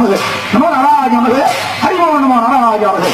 நமது நம நாராஜ நமது ஹரிமோ நம நாராஜ நமது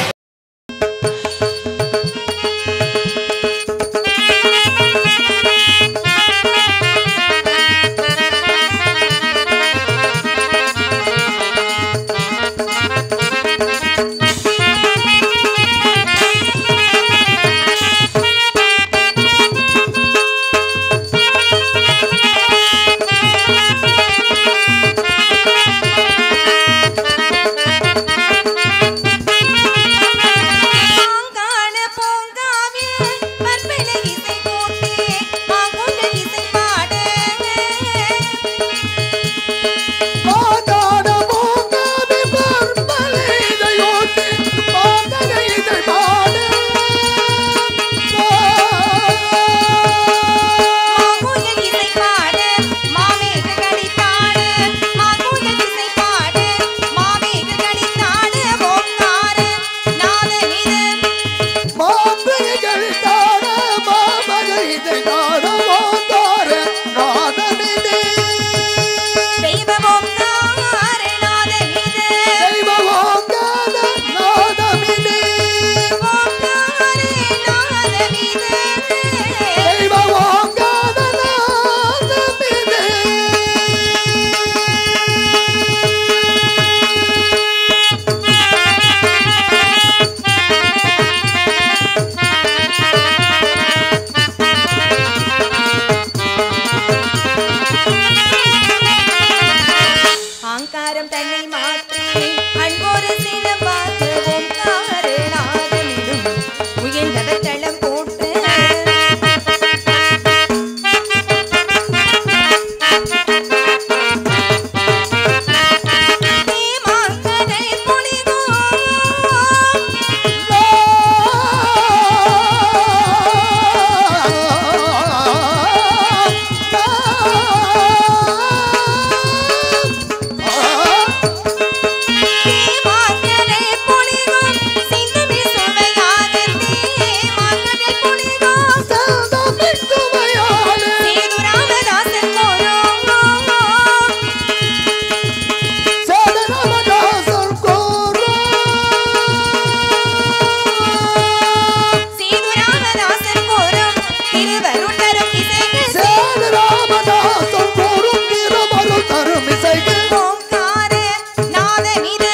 மாங்கான பூங்காவில் பற்பல இசை போட்டே மாங்குழல் இசை பாட மாதாட பூங்காவி பற்பலை இதையோட்டி மாதனை இதை பாட மாங்குழல் இசை பாட மாமேகங்களி தாட மாங்குழல் இசை பாட மாமேகங்களி தாட ஓங்கார நாதனிது மாப்பிள்ளைகள் தாட மாமனை இதை நாட மாந்தார நாதனிதே தெய்வ ஓங்கார நாதனிது தெய்வவாங்கான நாதமிதே ஓங்கார நாதனிது தெய்வவாங்கான நாதமிதே ஆங்காரம் தன்னை மாற்றி அன்பொரு சிலம்பாக ஓங்கார நாதனிடும் உயர்ந்தத தளம் போட்டு மாங்கனை பொழிதோ மாங்கனை பொழிதோ சிந்தமி சுவையாக மாங்கனை பொழிதோ சேது ராமதாசன் கோரோ சேது ராமதாசன் கோரும் திருவருணரும் இசைக்கு ஓங்கார நாதமிது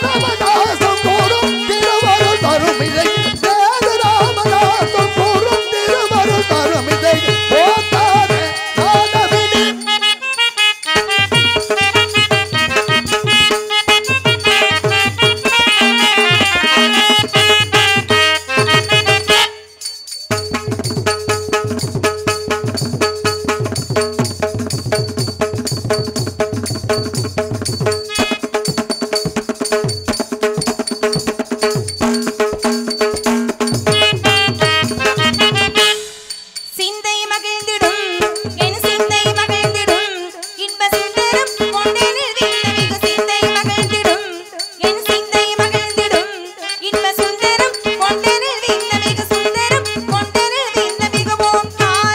சிந்தை மகிழ்ந்திடும் என் சிந்தை மகிழ்ந்திடும் இன்ப சுந்தரம் கொண்டெனில் வீழ்ந்தமிகு சிந்தை மகிழ்ந்திடும் என் சிந்தை மகிழ்ந்திடும் இன்ப சுந்தரம் கொண்டெனில் வீழ்ந்தமிகு சுந்தரம் கொண்டெனில் வீழ்ந்தமிகு ஓங்கார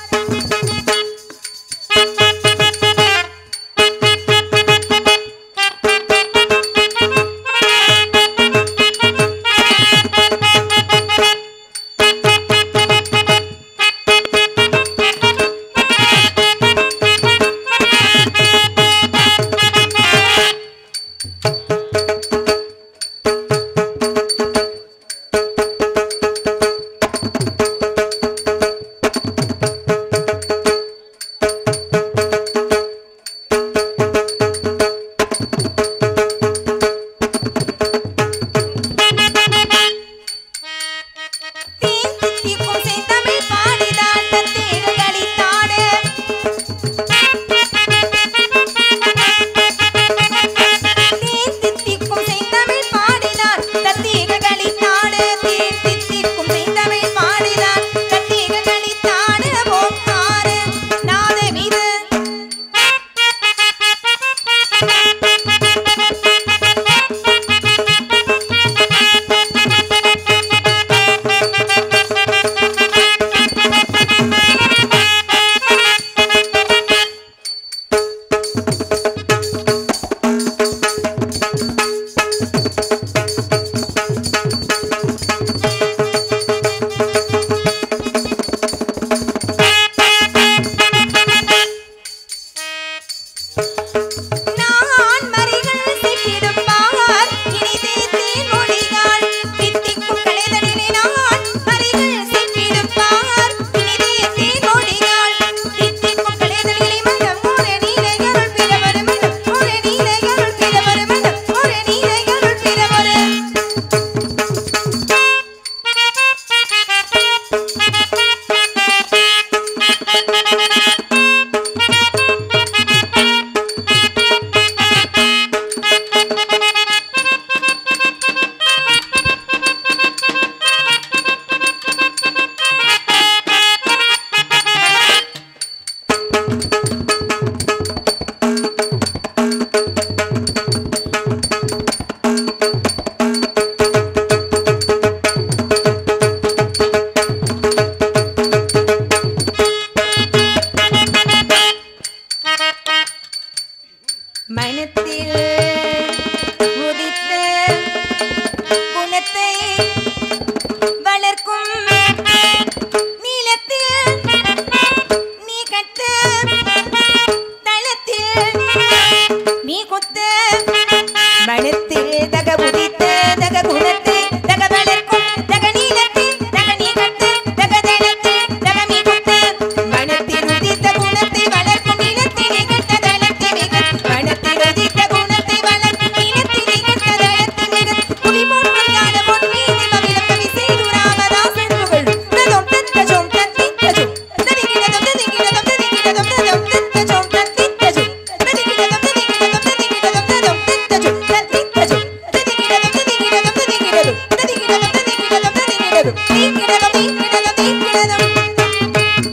தேன் தித்திக்கும் செந்தமிழ் பாடிதான் தத்தேக களித்தாட தேன் தித்திக்கும் செந்தமிழ் பாடிதான் தத்தேக களித்தாட தேன் தித்திக்கும் செந்தமிழ் பாடிதான் தத்தேக களித்தாட ஓங்கார நாதமிது மனத்தில் உதித்த குணத்தை வளர்க்கும் நீளத்தில் நீ கட்டு தளத்தில் நீ கொத்த மனத்தில் தக உதித்த தக குணத்தை தக வளர்க்கும் தக நீளத்தில் தக நீ கட்டு தக தளத்தில் தக மீ கொத்த மனத்தில் உதித்த குணத்தை வளர்க்கும் நீளத்தில் நீ கட்ட தளத்தில் மிக மனத்தில் உதித்த குணத்தை வளர்க்கும் நீளத்தில் நீ கட்ட தளத்தில் மிக புவி போற்றும் ஞான பொன்மீதி மகிழம் கவி செய்து ராமதாசன் புகழ் ததோம் தத்தஜோம் தத்தித்தஜோம் ததிகிடதோம் ததிகிடதோம் ததிகிடதோம் ததோம் தத்தஜோம் தத்தித்தஜோம் ததிகிடதோம் ததிகிடதோம் ததிகிடதோம் ததோம் தத்தஜோம் தத்தித்தஜோம் ததிகிடதோம் ததிகிடதோம் ததிகிடதோம் ததிகிடதோம் ததிகிடதோம் ததிகிடதோம் தீங்கிடதோம் தீங்கிடதோம் தீங்கிடதோம்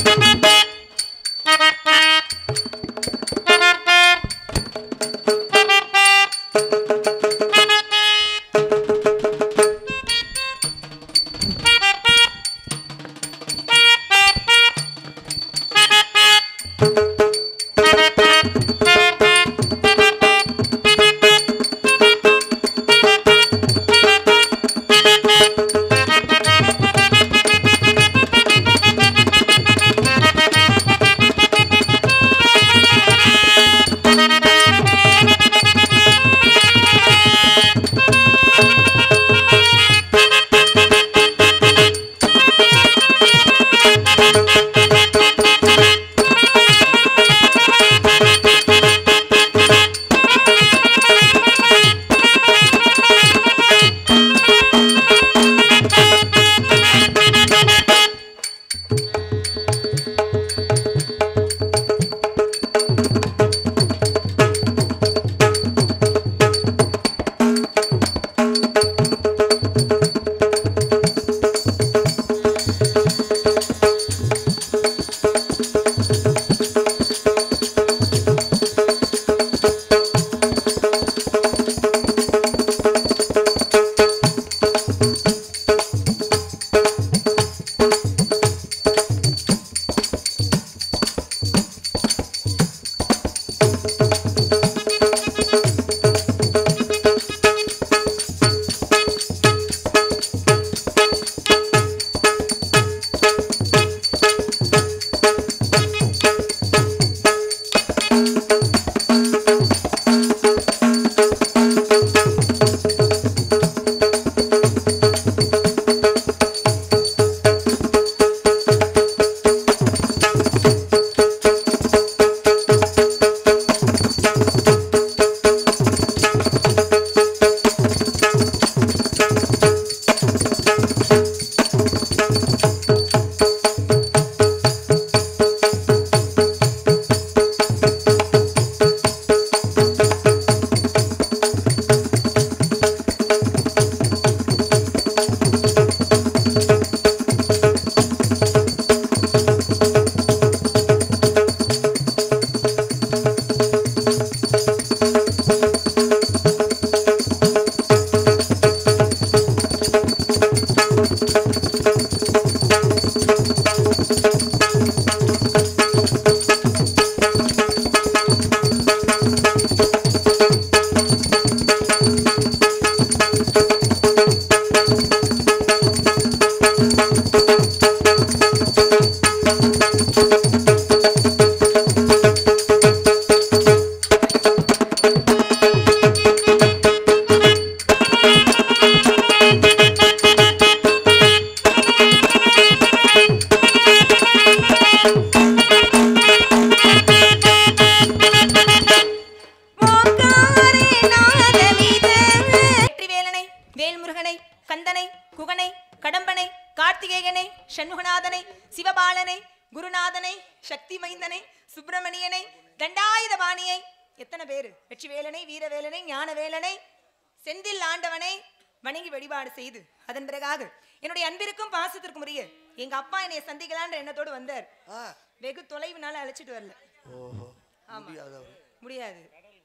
ஓங்காரே நாதமிது. வெற்றிவேலனை வேல்முருகனை கந்தனை குகனை கடம்பனை கார்த்திகேயனை சண்முகநாதனை சிவபாலனை குருநாதனை சக்தி மைந்தனை சுப்பிரமணியனை தண்டாயுதபாணியை எத்தனை பேரு வெற்றிவேலனை வீரவேலனை ஞானவேலனை செந்தில் ஆண்டவனை வணங்கி வழிபாடு செய்து அதன் பிறகாக என்னுடைய அன்பிற்கும் பாசத்திற்கும் உரிய எங்க அப்பா என்னைய சந்திக்கலான்ற எண்ணத்தோடு வந்தார் ஆ வெகு தொலைவுனால அழைச்சிட்டு வரல ஓஹோ ஆமா. முடியாதவர் முடியாது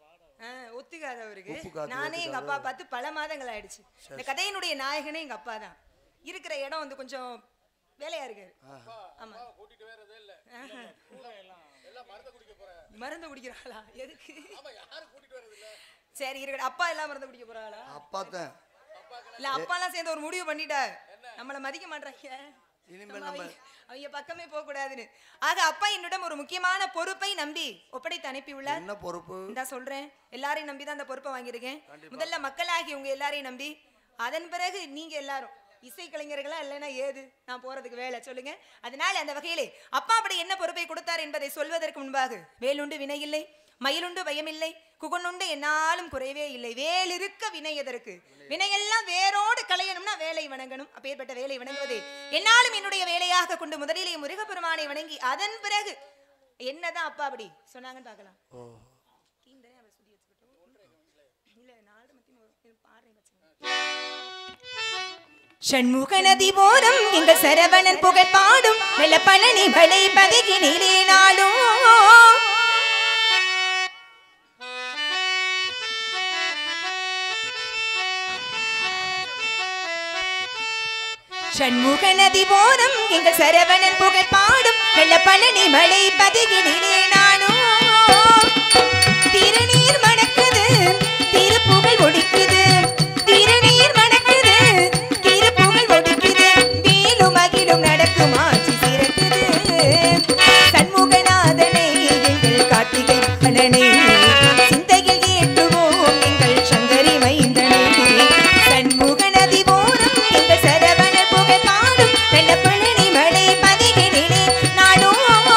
ஆ, ஒத்துக்காது அவருக்கு ஒப்புக்காது, நானே எங்க அப்பா பார்த்து பல மாதங்கள் ஆயிடுச்சு இந்த கதையினுடைய நாயகனே எங்க அப்பா தான் இருக்கிற இடம் வந்து கொஞ்சம் வேலையா இருக்காரு ஆமா ஆஹா. மருந்து குடிக்கிறாளா எதுக்கு சரி இருக்கட்டும் அப்பா எல்லாம் மருந்து குடிக்க போறாளா அப்பா தான் இல்ல அப்பா எல்லாம் சேர்ந்து ஒரு முடிவு பண்ணிட்டார் நம்மள மதிக்க மாட்டாங்க இனிமேல் நம்ம நம்ம- அவங்க- அவங்க பக்கமே போக கூடாதுன்னு ஆக அப்பா என்னிடம் ஒரு முக்கியமான பொறுப்பை நம்பி ஒப்படைத்து அனுப்பி உள்ளார் என்ன பொறுப்பு இந்தா சொல்றேன் எல்லாரையும் நம்பி தான் அந்த பொறுப்பை வாங்கியிருக்கேன் முதல்ல மக்களாகி உங்க எல்லாரையும் நம்பி அதன் பிறகு நீங்க எல்லாரும் இசை கலைஞர்களா இல்லைன்னா ஏது நான் போறதுக்கு வேலை சொல்லுங்க அதனால அந்த வகையிலே அப்பா அப்படி என்ன பொறுப்பை கொடுத்தார் என்பதை சொல்வதற்கு முன்பாக வேலுண்டு வினையில்லை மயிலுண்டு பயமில்லை குகனுண்டு என்னாலும் குறைவே இல்லை வேல் இருக்க வினை எதற்கு வினையெல்லாம் வேரோடு களையணும்னா வேலை வணங்கணும் அப்பேற்பட்ட வேலை வணங்குவது என்னாலும் என்னுடைய வேலையாக கொண்டு முதலிலே முருகப்பெருமானை வணங்கி அதன் பிறகு என்னதான் அப்பா அப்படி சொன்னாங்கன்னு பார்க்கலாம் ஓ கீந்தே அவ சுத்தி வச்சுக்கிட்டோம். இல்ல, நாலரை மத்தி மு- இது பாடுறேன் வச்சுக்கோங்க. சண்முக நதி போரம் எங்கள் சரவணன் புகழ் பாடும் வெள்ள பழனி வளை பதகினிலே நாளும் சண்முக நதி போரம் எங்கள் சரவணன் புகழ் பாடும் வெள்ள பழனி மலை பதகினிலே நானும் திருநீர் மணக்குது திருப்புகழ் ஒடிக்குது திருநீர் மணக்குது திருப்புகழ் ஒடிக்குது வேலும் அகிலும் நடக்கும் ஆட்சி சிறக்குது சண்முகநாதனை எங்கள் கார்த்திகை பலனை சிந்தையில் ஏற்றுவோம் எங்கள் சங்கரி மைந்தனை சண்முக நதி போரும் எங்கள் சரவண புகழ் பாடும் வெள்ள பழனி மலை பதிகினிலே நாடும்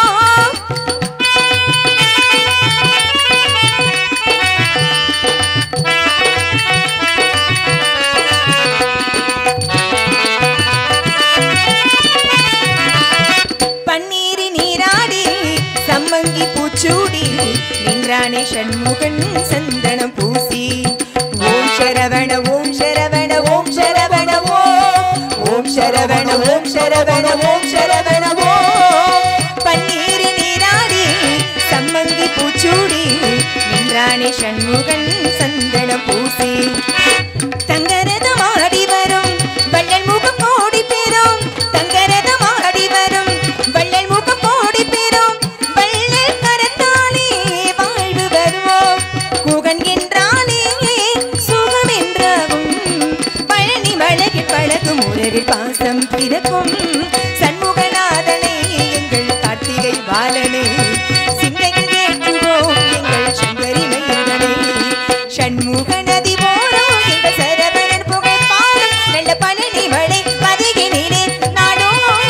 பன்னீரி நீராடி சம்மங்கி பூச்சூடி நின்றானே சண்முகன் சந்தனம் பூசி ஓம் சரவண ஓம் சரவண ஓம் சரவண ஓம் ஓம் சரவண ஓம் சரவண ஓம் சரவண ஓம் பன்னீரி நீராடி சம்மங்கி பூச்சூடி நின்றானே சண்முகன் சந்தனம் பூசி தங்கரதமாடி வரும் வள்ளல் முகம் கோடி பெறும் தங்கரதமாடி வரும் வள்ளல் முகம் கோடி பெறும் வள்ளல் கரத்தாலே வாழ்வு வருவோம் குகன் என்றாலே சுகம் என்றாகும் பழனி மழகில் பழகும் உறவில் பாசம் பிறக்கும் சண்முகநாதனே எங்கள் கார்த்திகை பாலனே சிந்தையில் ஏற்றுவோம் எங்கள் சங்கரி மைந்தனே சண்முக நதி போரும் எங்கள் சரவணன் புகழ் பாடும் நல்ல பழனி மழை பதகினிலே நாடோ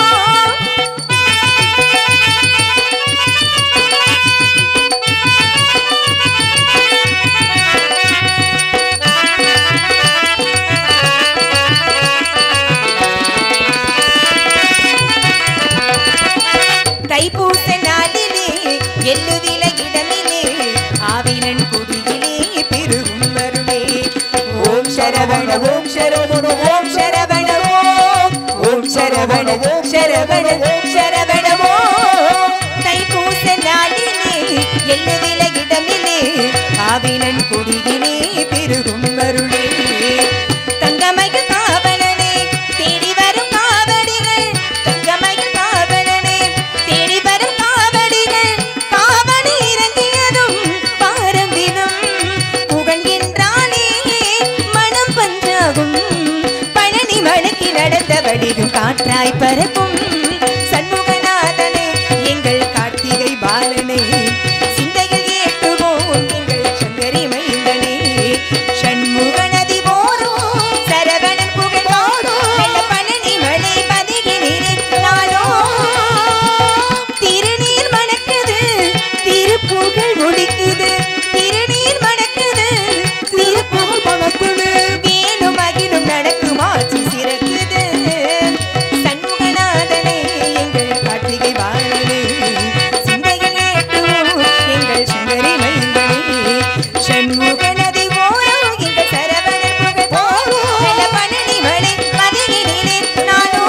தைப்பூச நாளிலே எள்ளு விலை இடமிலே ஆவினன் குடியிலே பெருகும் வருமே ஓம் சரவண ஓம் சரவண ஓம் சரவண ஓம் ஓம் சரவண ஓம் சரவண ஓம் சரவண ஓம் தைப்பூச நாளிலே எள்ளு விலை இடமிலே ஆவினன் குடியிலே பெருகும் வருளே தங்கமயில் காவலனே தேடி வரும் காவடிகள் தங்கமயில் காவலனே தேடி வரும் காவடிகள் காவடி இறங்கியதும் பாரம் தினம் புகழ்கின்றானே மனம் பஞ்சாகும் பழனி மலைக்கு நடந்த வடிவும் காற்றாய் பறக்கும் சண்முகநாதனே எங்கள் கார்த்திகை பாலனே சிந்தையில் ஏற்றுவோம் எங்கள் சங்கரி மைந்தனே சண்முக நதி போரும் சரவணன் புகழ் பாடும் வெள்ள பழனி மலை பதகினிலே நாளோ திருநீர் மணக்குது திருப்புகழ் முடிக்குது திருநீர் மணக்குது திருப்புகழ் மணக்குது வேலும் அகிலும் நடக்கும் ஆட்சி சிறக்குது சண்முகநாதனே எங்கள் கார்த்திகை பாலனே சிந்தையில் ஏற்றுவோம் எங்கள் சங்கரி மைந்தனே சண்முக நதி ஓரம் எங்கள் சரவணன் புகழ் பாடும் வெள்ள பழனி மலை பதகினிலே நாளோ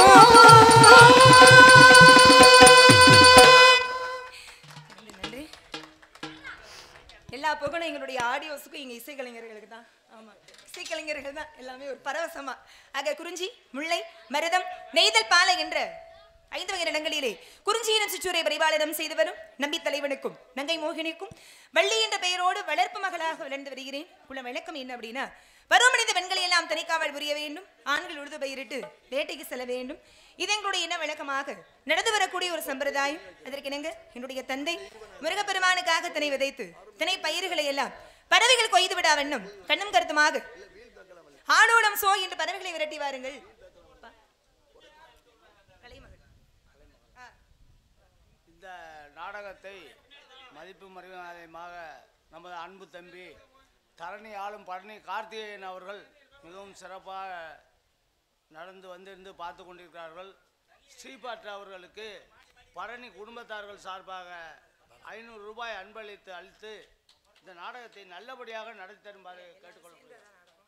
நன்றி எல்லா புகழும் எங்களுடைய ஆடியோஸுக்கும் எங்க இசைக்கலைஞர்களுக்கு தான் ஆமா இசைக்கலைஞர்கள் தான் எல்லாமே ஒரு பரவசமா ஆக குறிஞ்சி முல்லை மருதம் நெய்தல் பாலை என்ற ஐந்து வகை இடங்களிலே குறிஞ்சியினம் சிற்றூரை பரிபாலனம் செய்து வரும் நம்பி தலைவனுக்கும் நங்கை மோகினிக்கும் வள்ளி என்ற பெயரோடு வளர்ப்பு மகளாக விளந்து வருகிறேன் உள்ள விளக்கம் என்ன அப்படின்னா பருவமடைந்த பெண்களை எல்லாம் தனிக்காவல் புரிய வேண்டும் ஆண்கள் உழுது பயிரிட்டு வேட்டைக்கு செல்ல வேண்டும் இது எங்களுடைய என்ன விளக்கமாக நடந்து வரக்கூடிய ஒரு சம்பிரதாயம் அதற்கு இணங்க என்னுடைய தந்தை முருகப்பெருமானுக்காக திணை விதைத்து திணை பயிர்களை எல்லாம் பறவைகள் கொய்து விடா வண்ணம் கண்ணும் கருத்துமாக ஆடோடம் சோ என்று பறவைகளை விரட்டி வாருங்கள் கலைமகள். ஆ. இந்த நாடகத்தை மதிப்பு மரியாதையமாக நமது அன்பு தம்பி தரணி ஆளும் பழனி கார்த்திகேயன் அவர்கள் மிகவும் சிறப்பாக நடந்து வந்திருந்து பார்த்து கொண்டிருக்கிறார்கள் ஸ்ரீபாற்று அவர்களுக்கு பழனி குடும்பத்தார்கள் சார்பாக ஐநூறு ரூபாய் அன்பளித்து அளித்து இந்த நாடகத்தை நல்லபடியாக நடத்தி தருமாறு கேட்டுக்கொள்ளப்படுகிறேன்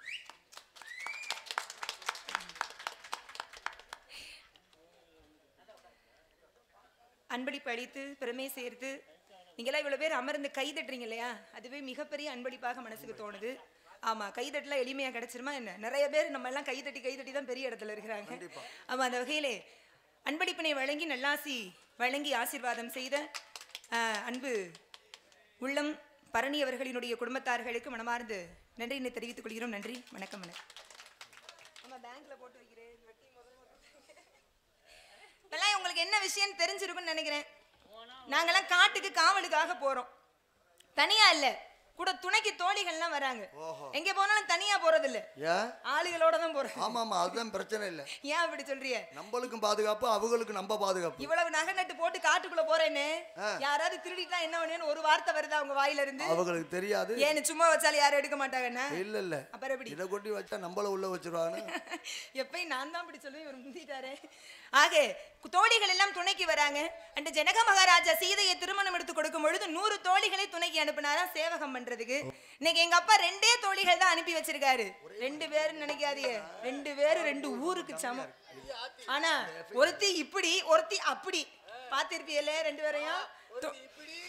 அன்பளிப்பு அளித்து பெருமை சேர்த்து நீங்களாம் இவ்வளவு பேர் அமர்ந்து கை தட்டுறீங்க இல்லையா அதுவே மிகப்பெரிய அன்பளிப்பாக மனசுக்கு தோணுது ஆமா கை தட்டலாம் எளிமையா கிடைச்சிருமா என்ன நிறைய பேர் நம்ம எல்லாம் கை தட்டி கை தட்டி தான் பெரிய இடத்துல இருக்கிறாங்க ஆமா அந்த வகையிலே அன்பளிப்பினை வழங்கி நல்லாசி வழங்கி ஆசீர்வாதம் செய்த ஆஹ், அன்பு உள்ளம் பரணி அவர்களினுடைய குடும்பத்தார்களுக்கு மனமார்ந்து நன்றியினை தெரிவித்துக் கொள்கிறோம் நன்றி வணக்கம் வணக்கம் ஆமா பேங்க்ல போட்டு வைக்கிறேன் வட்டி முதல்ல இப்பெல்லாம் உங்களுக்கு என்ன விஷயம் தெரிஞ்சிருக்கும்னு நினைக்கிறேன் நாங்கெல்லாம் காட்டுக்கு காவலுக்காக போறோம் தனியா இல்ல கூட துணைக்கு தோழிகள்லாம் வராங்க எங்க போனாலும் தனியா போறது இல்ல ஏன் ஆளுகளோட தான் போறோம் ஆமா ஆமா அதுதான் பிரச்சனை இல்லை ஏன் அப்படி சொல்றிய நம்மளுக்கும் பாதுகாப்பு அவங்களுக்கு நம்ம பாதுகாப்பு இவ்வளவு நகை நட்டு போட்டு காட்டுக்குள்ள போறேன்னு யாராவது திருடிட்டா என்ன பண்ணுன்னு ஒரு வார்த்தை வருதா அவங்க வாயில இருந்து அவங்களுக்கு தெரியாது ஏன்னு சும்மா வச்சாலும் யாரும் எடுக்க மாட்டாங்கண்ணா இல்ல இல்ல அப்புறம் எப்படி இதை கொட்டி வச்சா நம்மள உள்ள வச்சிருவாங்க எப்பயும் நான் தான் அப்படி சொல்லி இவர் முந்திட்டாரே ஆக தோழிகள் எல்லாம் துணைக்கு வராங்க அந்த ஜனக மகாராஜா சீதையை திருமணம் எடுத்து கொடுக்கும் பொழுது நூறு தோழிகளை துணைக்கு அனுப்பினாரா சேவகம் பண்றதுக்கு இன்னைக்கு எங்க அப்பா ரெண்டே தோழிகள் தான் அனுப்பி வச்சிருக்காரு ரெண்டு பேரும் நினைக்காதீங்க ரெண்டு பேரும் ரெண்டு ஊருக்கு சமம் ஆனா ஒருத்தி இப்படி ஒருத்தி அப்படி பாத்திருப்பியல்ல ரெண்டு பேரையும் தோ-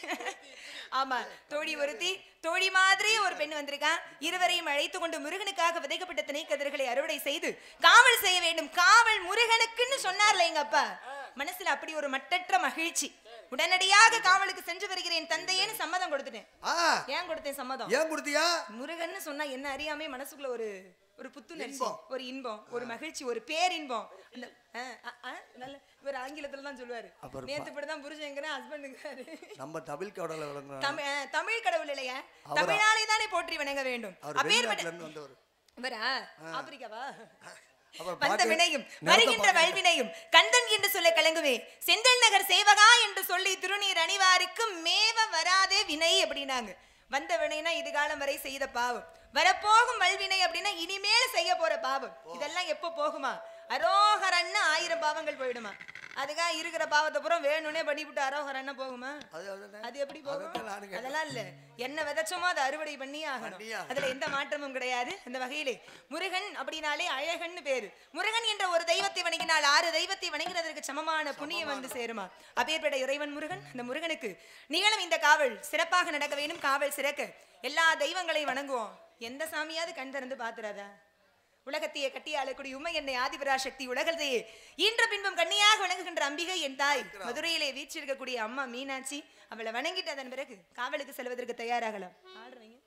ஆமா தோழி ஒருத்தி தோழி மாதிரி ஒரு பெண் வந்திருக்கான் இருவரையும் அழைத்து கொண்டு முருகனுக்காக விதைக்கப்பட்ட திணை கதிர்களை அறுவடை செய்து காவல் செய்ய வேண்டும் காவல் முருகனுக்குன்னு சொன்னார்ல எங்க அப்பா மனசுல அப்படி ஒரு மட்டற்ற மகிழ்ச்சி உடனடியாக காவலுக்கு சென்று வருகிறேன் தந்தையேன்னு சம்மதம் கொடுத்துட்டேன் ஆ ஏன் கொடுத்தேன் சம்மதம் ஏன் கொடுத்தியா முருகன்னு சொன்னா என்ன அறியாமே மனசுக்குள்ள ஒரு ஒரு புத்துணர்ச்சி ஒரு இன்பம் ஒரு மகிழ்ச்சி ஒரு பேரின்பம் அந்த ஆ, ஆ, ஆ, நல்ல இவர் ஆங்கிலத்துல தான் சொல்லுவாரு அப்புறம் நேத்து இப்படி தான் புருஷங்கிறேன் ஹஸ்பண்டுங்கிறாரு நம்ம தமிழ் கடலை விளங்குறோம் தமிழ் அஹ், தமிழ் கடவுள் இல்லையா தமிழாலே தானே போற்றி வணங்க வேண்டும் அவர் அப்பேற்பட்ட வெளிநாட்டுல இருந்து வந்தவர் இவரா ஆப்பிரிக்காவா அப்புறம் வந்த பாட்டு- வினையும் நிறத்தை வருகின்ற பாருங்க. வல்வினையும் கந்தன் என்று சொல்ல கலங்குவே செந்தில் நகர் சேவகா என்று சொல்லி திருநீர் அணிவாருக்கு மேவ வராதே வினை அப்படின்னாங்க வந்த வினைனா இது காலம் வரை செய்த பாவம் வரப்போகும் வல்வினை அப்படின்னா இனிமேல் செய்ய போற பாவம் இதெல்லாம் எப்போ போகுமா அரோகரன்னு ஆயிரம் பாவங்கள் போயிடுமா அதுக்காக இருக்கிற பாவத்தை பூரா வேணும்னே பண்ணிவிட்டு அரோகரன்னா போகுமா அது அதுதானே. அது எப்படி போகும் அதைத்தான் நானும் கேட்டேன். அதெல்லாம் இல்ல என்ன விதைச்சோமோ அதை அறுவடை பண்ணி ஆகணும் பண்ணியே ஆகணும். அதுல எந்த மாற்றமும் கிடையாது அந்த வகையிலே முருகன் அப்படின்னாலே அழகன்னு பேரு முருகன் என்ற ஒரு தெய்வத்தை வணங்கினால் ஆறு தெய்வத்தை வணங்குறதற்கு சமமான புண்ணியம் வந்து சேருமா அப்பேற்பட்ட இறைவன் முருகன் அந்த முருகனுக்கு நீங்களும் இந்த காவல் சிறப்பாக நடக்க வேண்டும் காவல் சிறக்க எல்லா தெய்வங்களையும் வணங்குவோம் எந்த சாமியாவது கண் திறந்து பாத்துறாதா உலகத்தையே கட்டி ஆளக்கூடிய உமை என்னை ஆதிபராசக்தி உலகத்தையே ஈன்ற பின்பும் கண்ணியாக வணங்குகின்ற அம்பிகை என் தாய் மதுரையிலே வீற்றிருக்கக்கூடிய அம்மா மீனாட்சி அவளை வணங்கிட்டு அதன் பிறகு காவலுக்கு செல்வதற்கு தயாராகலாம் ஆடுறீங்க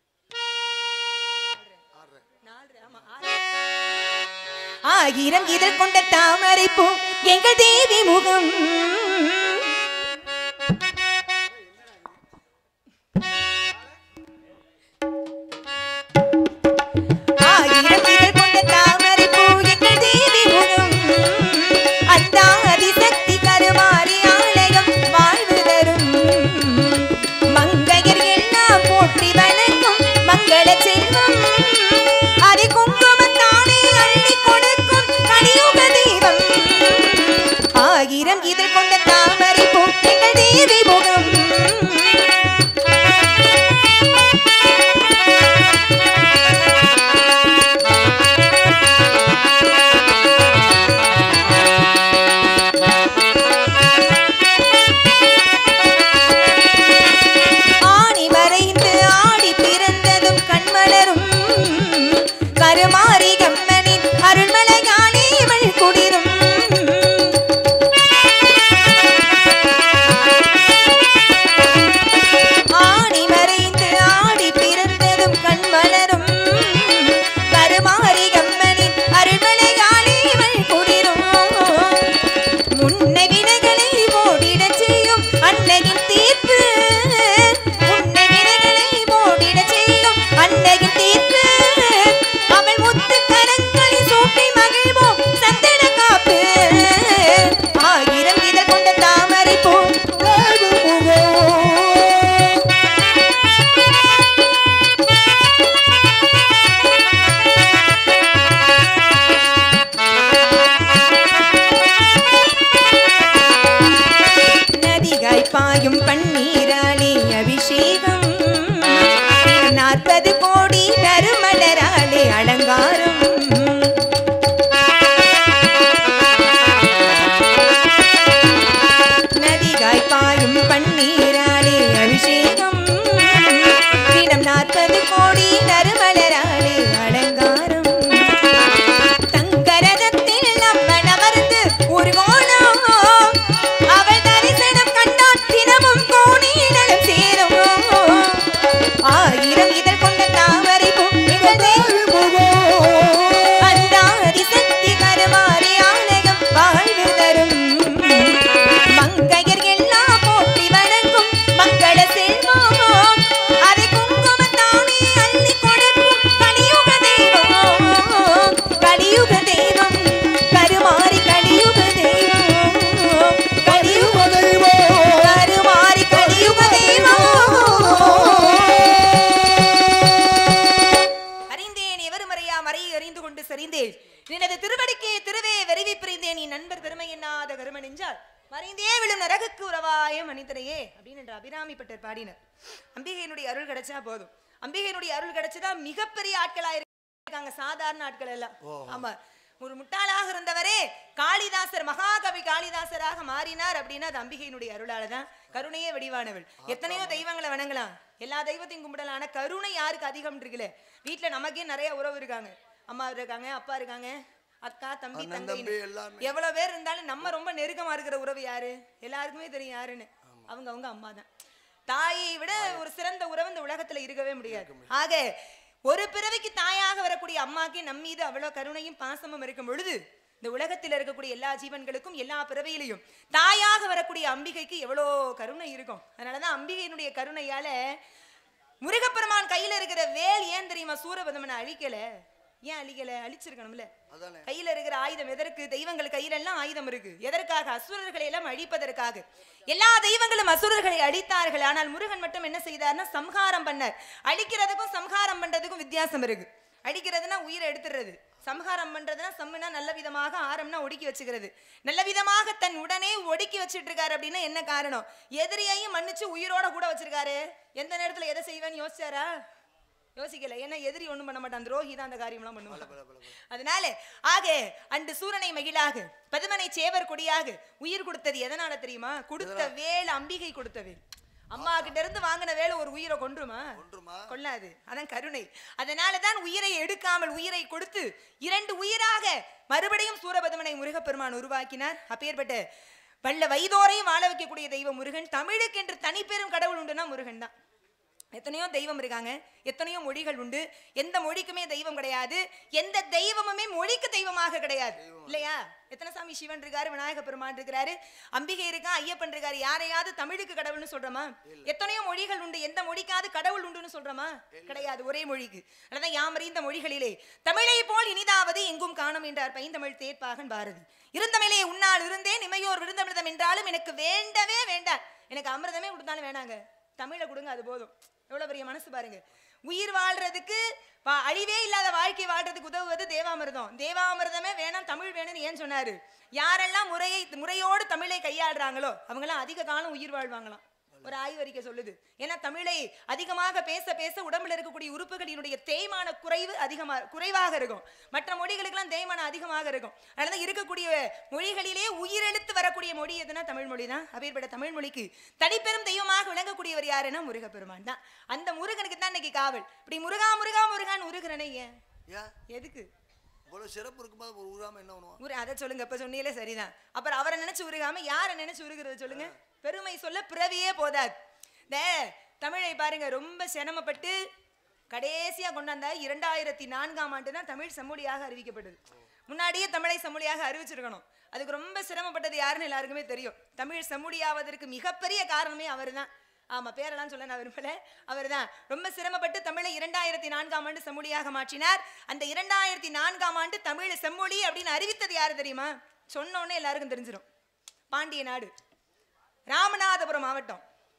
நாலு, ஆமா, ஆறு. ஆயிரம் இதழ் கொண்ட தாமரை பூ எங்கள் தேவி முகம் ஆயிரம் இதழ் கொண்ட தாமரை பூ எங்கள் தேவி முகம் அந்த ஆதிசக்தி கருமாறி ஆலயம் வாழ்வு தரும் மங்கையர் எல்லாம் போற்றி வணங்கும் மங்கள செல்வம் அதை குங்குமத்தானே அள்ளி கொடுக்கும் கலியுக தெய்வம் ஆயிரம் இதழ் கொண்ட தாமரை பூ எங்கள் தேவி முகம் ஆணி வரைந்து ஆடி பிறந்ததும் கண்மலரும் கருமாரி கம்மனின் அருள்மலையானே இவள் குடிரும் சரிந்தேன் நினது திருவடிக்கே திருவே வெறிவி பிரிந்தேன் நீ நண்பர் பெருமை எண்ணாத கரும நெஞ்சால் மறைந்தே விழும் நரகுக்கு உறவாய மனிதனையே அப்படின்னு என்ற அபிராமி பட்டர் பாடினர் அம்பிகையினுடைய அருள் கிடைச்சா போதும் அம்பிகையினுடைய அருள் கிடைச்சதா மிகப்பெரிய ஆட்களா இருக்காங்க சாதாரண ஆட்கள் எல்லாம் ஆமா ஒரு முட்டாளாக இருந்தவரே காளிதாசர் மகாகவி காளிதாசராக மாறினார் அப்படின்னா அது அம்பிகையினுடைய அருளால தான் கருணையே வடிவானவள் எத்தனையோ தெய்வங்களை வணங்கலாம் எல்லா தெய்வத்தையும் கும்பிடலாம் ஆனா கருணை யாருக்கு அதிகம் இருக்குல்ல வீட்டுல நமக்கே நிறைய உறவு இருக்காங்க அம்மா இருக்காங்க அப்பா இருக்காங்க அக்கா தம்பி அண்ணன், தங்கை தம்பி எல்லாமே. எவ்வளவு பேர் இருந்தாலும் நம்ம ரொம்ப நெருக்கமா இருக்கிற உறவு யாரு எல்லாருக்குமே தெரியும் யாருன்னு அவங்க அவங்க அம்மா தான் தாயை விட ஒரு சிறந்த உறவு இந்த உலகத்துல இருக்கவே முடியாது ஆக ஒரு பிறவிக்கு தாயாக வரக்கூடிய அம்மாக்கு நம் மீது அவ்வளவு கருணையும் பாசமும் இருக்கும் பொழுது இந்த உலகத்தில் இருக்கக்கூடிய எல்லா ஜீவன்களுக்கும் எல்லா பிறவியிலையும் தாயாக வரக்கூடிய அம்பிகைக்கு எவ்வளோ கருணை இருக்கும் அதனாலதான் அம்பிகையினுடைய கருணையால முருகப்பெருமான் கையில இருக்கிற வேல் ஏன் தெரியுமா சூரபதமனை அழிக்கல ஏன் அழிக்கல அழிச்சிருக்கணும்ல அதானே கையில இருக்கிற ஆயுதம் எதற்கு தெய்வங்கள் கையில எல்லாம் ஆயுதம் இருக்கு எதற்காக அசுரர்களை எல்லாம் அழிப்பதற்காக எல்லா தெய்வங்களும் அசுரர்களை அழித்தார்கள் ஆனால் முருகன் மட்டும் என்ன செய்தார்னா சம்ஹாரம் பண்ணார் அழிக்கிறதுக்கும் சம்ஹாரம் பண்றதுக்கும் வித்தியாசம் இருக்கு அழிக்கிறதுனா உயிரை எடுத்துறது சம்ஹாரம் பண்றதுனா சம்முனா நல்ல விதமாக ஆரம்னா ஒடுக்கி வச்சுக்கிறது நல்ல விதமாக தன் உடனே ஒடுக்கி வச்சிட்டு இருக்காரு அப்படின்னா என்ன காரணம் எதிரியையும் மன்னிச்சு உயிரோட கூட வச்சிருக்காரு எந்த நேரத்துல எதை செய்வேன்னு யோசிச்சாரா யோசிக்கல ஏன்னா எதிரி ஒண்ணும் பண்ண மாட்டான் துரோகி தான் அந்த காரியம்லாம் பண்ணுவான் அதனால ஆக அண்டு சூரனை மகிழாக பதுமனை சேவர் கொடியாக உயிர் கொடுத்தது எதனால தெரியுமா கொடுத்த வேல் அம்பிகை கொடுத்த வேல் அம்மா கிட்ட இருந்து வாங்கின வேலை ஒரு உயிரை கொன்றுமா கொன்றுமா? கொள்ளாது அதான் கருணை அதனால தான் உயிரை எடுக்காமல் உயிரை கொடுத்து இரண்டு உயிராக மறுபடியும் சூரபதுமனை முருகப்பெருமான் உருவாக்கினார் அப்பேற்பட்ட வல்ல வைதோரையும் வாழ வைக்கக்கூடிய தெய்வம் முருகன் தமிழுக்கென்று தனிப்பெரும் கடவுள் உண்டுனா முருகன் தான் எத்தனையோ தெய்வம் இருக்காங்க எத்தனையோ மொழிகள் உண்டு எந்த மொழிக்குமே தெய்வம் கிடையாது எந்த தெய்வமுமே மொழிக்கு தெய்வமாக கிடையாது இல்லையா எத்தனை சாமி சிவன் இருக்காரு விநாயக பெருமான் இருக்கிறாரு அம்பிகை இருக்கா ஐயப்பன் இருக்காரு யாரையாவது தமிழுக்கு கடவுள்னு சொல்றோமா எத்தனையோ மொழிகள் உண்டு எந்த மொழிக்காவது கடவுள் உண்டுன்னு சொல்றோமா கிடையாது ஒரே மொழிக்கு அதான் யாமறிந்த மொழிகளிலே தமிழை போல் இனிதாவது எங்கும் காணும் என்றார் பைந்தமிழ் தேர்ப்பாகன் பாரதி இருந்தமிழே உன்னால் இருந்தேன் இமையோர் விருந்தமிர்தம் என்றாலும் எனக்கு வேண்டவே வேண்டாம் எனக்கு அமிர்தமே கொடுத்தாலும் வேணாங்க தமிழை கொடுங்க அது போதும் எவ்வளவு பெரிய மனசு பாருங்க உயிர் வாழ்றதுக்கு வா- அழிவே இல்லாத வாழ்க்கை வாழ்றதுக்கு உதவுவது தேவாமிர்தம் தேவாமிர்தமே வேணாம் தமிழ் வேணும்னு ஏன் சொன்னாரு யாரெல்லாம் முறையை முறையோடு தமிழை கையாளுறாங்களோ அவங்களாம் அதிக காலம் உயிர் வாழ்வாங்களாம் ஒரு ஆய்வறிக்கை சொல்லுது ஏன்னா தமிழை அதிகமாக பேச பேச உடம்புல இருக்கக்கூடிய உறுப்புகளினுடைய தேய்மான குறைவு அதிகமா குறைவாக இருக்கும் மற்ற மொழிகளுக்கெல்லாம் தேய்மானம் அதிகமாக இருக்கும் அதனால இருக்கக்கூடிய மொழிகளிலே உயிரெழுத்து வரக்கூடிய மொழி எதுனா தமிழ் மொழி தான் அப்பேற்பட்ட தமிழ் மொழிக்கு தனிப்பெரும் தெய்வமாக விளங்கக்கூடியவர் யாருன்னா முருகப்பெருமான் தான் அந்த முருகனுக்கு தான் இன்னைக்கு காவல் இப்படி முருகா முருகா முருகான்னு உருகிறனே ஏன் ஏன் எதுக்கு இவ்வளவு சிறப்பு இருக்கும்போது ஒரு உருகாம என்ன பண்ணுவான் உரு அதை சொல்லுங்க இப்ப சொன்னீங்களே சரிதான் அப்புறம் அவரை நினைச்சு உருகாம யாரை நினைச்சு உருகிறது சொல்லுங்க பெருமை சொல்ல பிறவியே போதாது இந்த தமிழை பாருங்க ரொம்ப சிரமப்பட்டு கடைசியா கொண்டாந்த இரண்டாயிரத்தி நான்காம் ஆண்டு தான் தமிழ் செம்மொழியாக அறிவிக்கப்பட்டது முன்னாடியே தமிழை செம்மொழியாக அறிவிச்சிருக்கணும் அதுக்கு ரொம்ப சிரமப்பட்டது யாருன்னு எல்லாருக்குமே தெரியும் தமிழ் செம்மொழியாவதற்கு மிகப்பெரிய காரணமே அவர்தான் ஆமா பேரெல்லாம் சொல்ல நான் விரும்பல அவர்தான் ரொம்ப சிரமப்பட்டு தமிழை இரண்டாயிரத்தி நான்காம் ஆண்டு செம்மொழியாக மாற்றினார் அந்த இரண்டாயிரத்தி நான்காம் ஆண்டு தமிழ் செம்மொழி அப்படின்னு அறிவித்தது யாரு தெரியுமா சொன்ன உடனே எல்லாருக்கும் தெரிஞ்சிடும் பாண்டிய நாடு ராமநாதபுரம் மாவட்டம்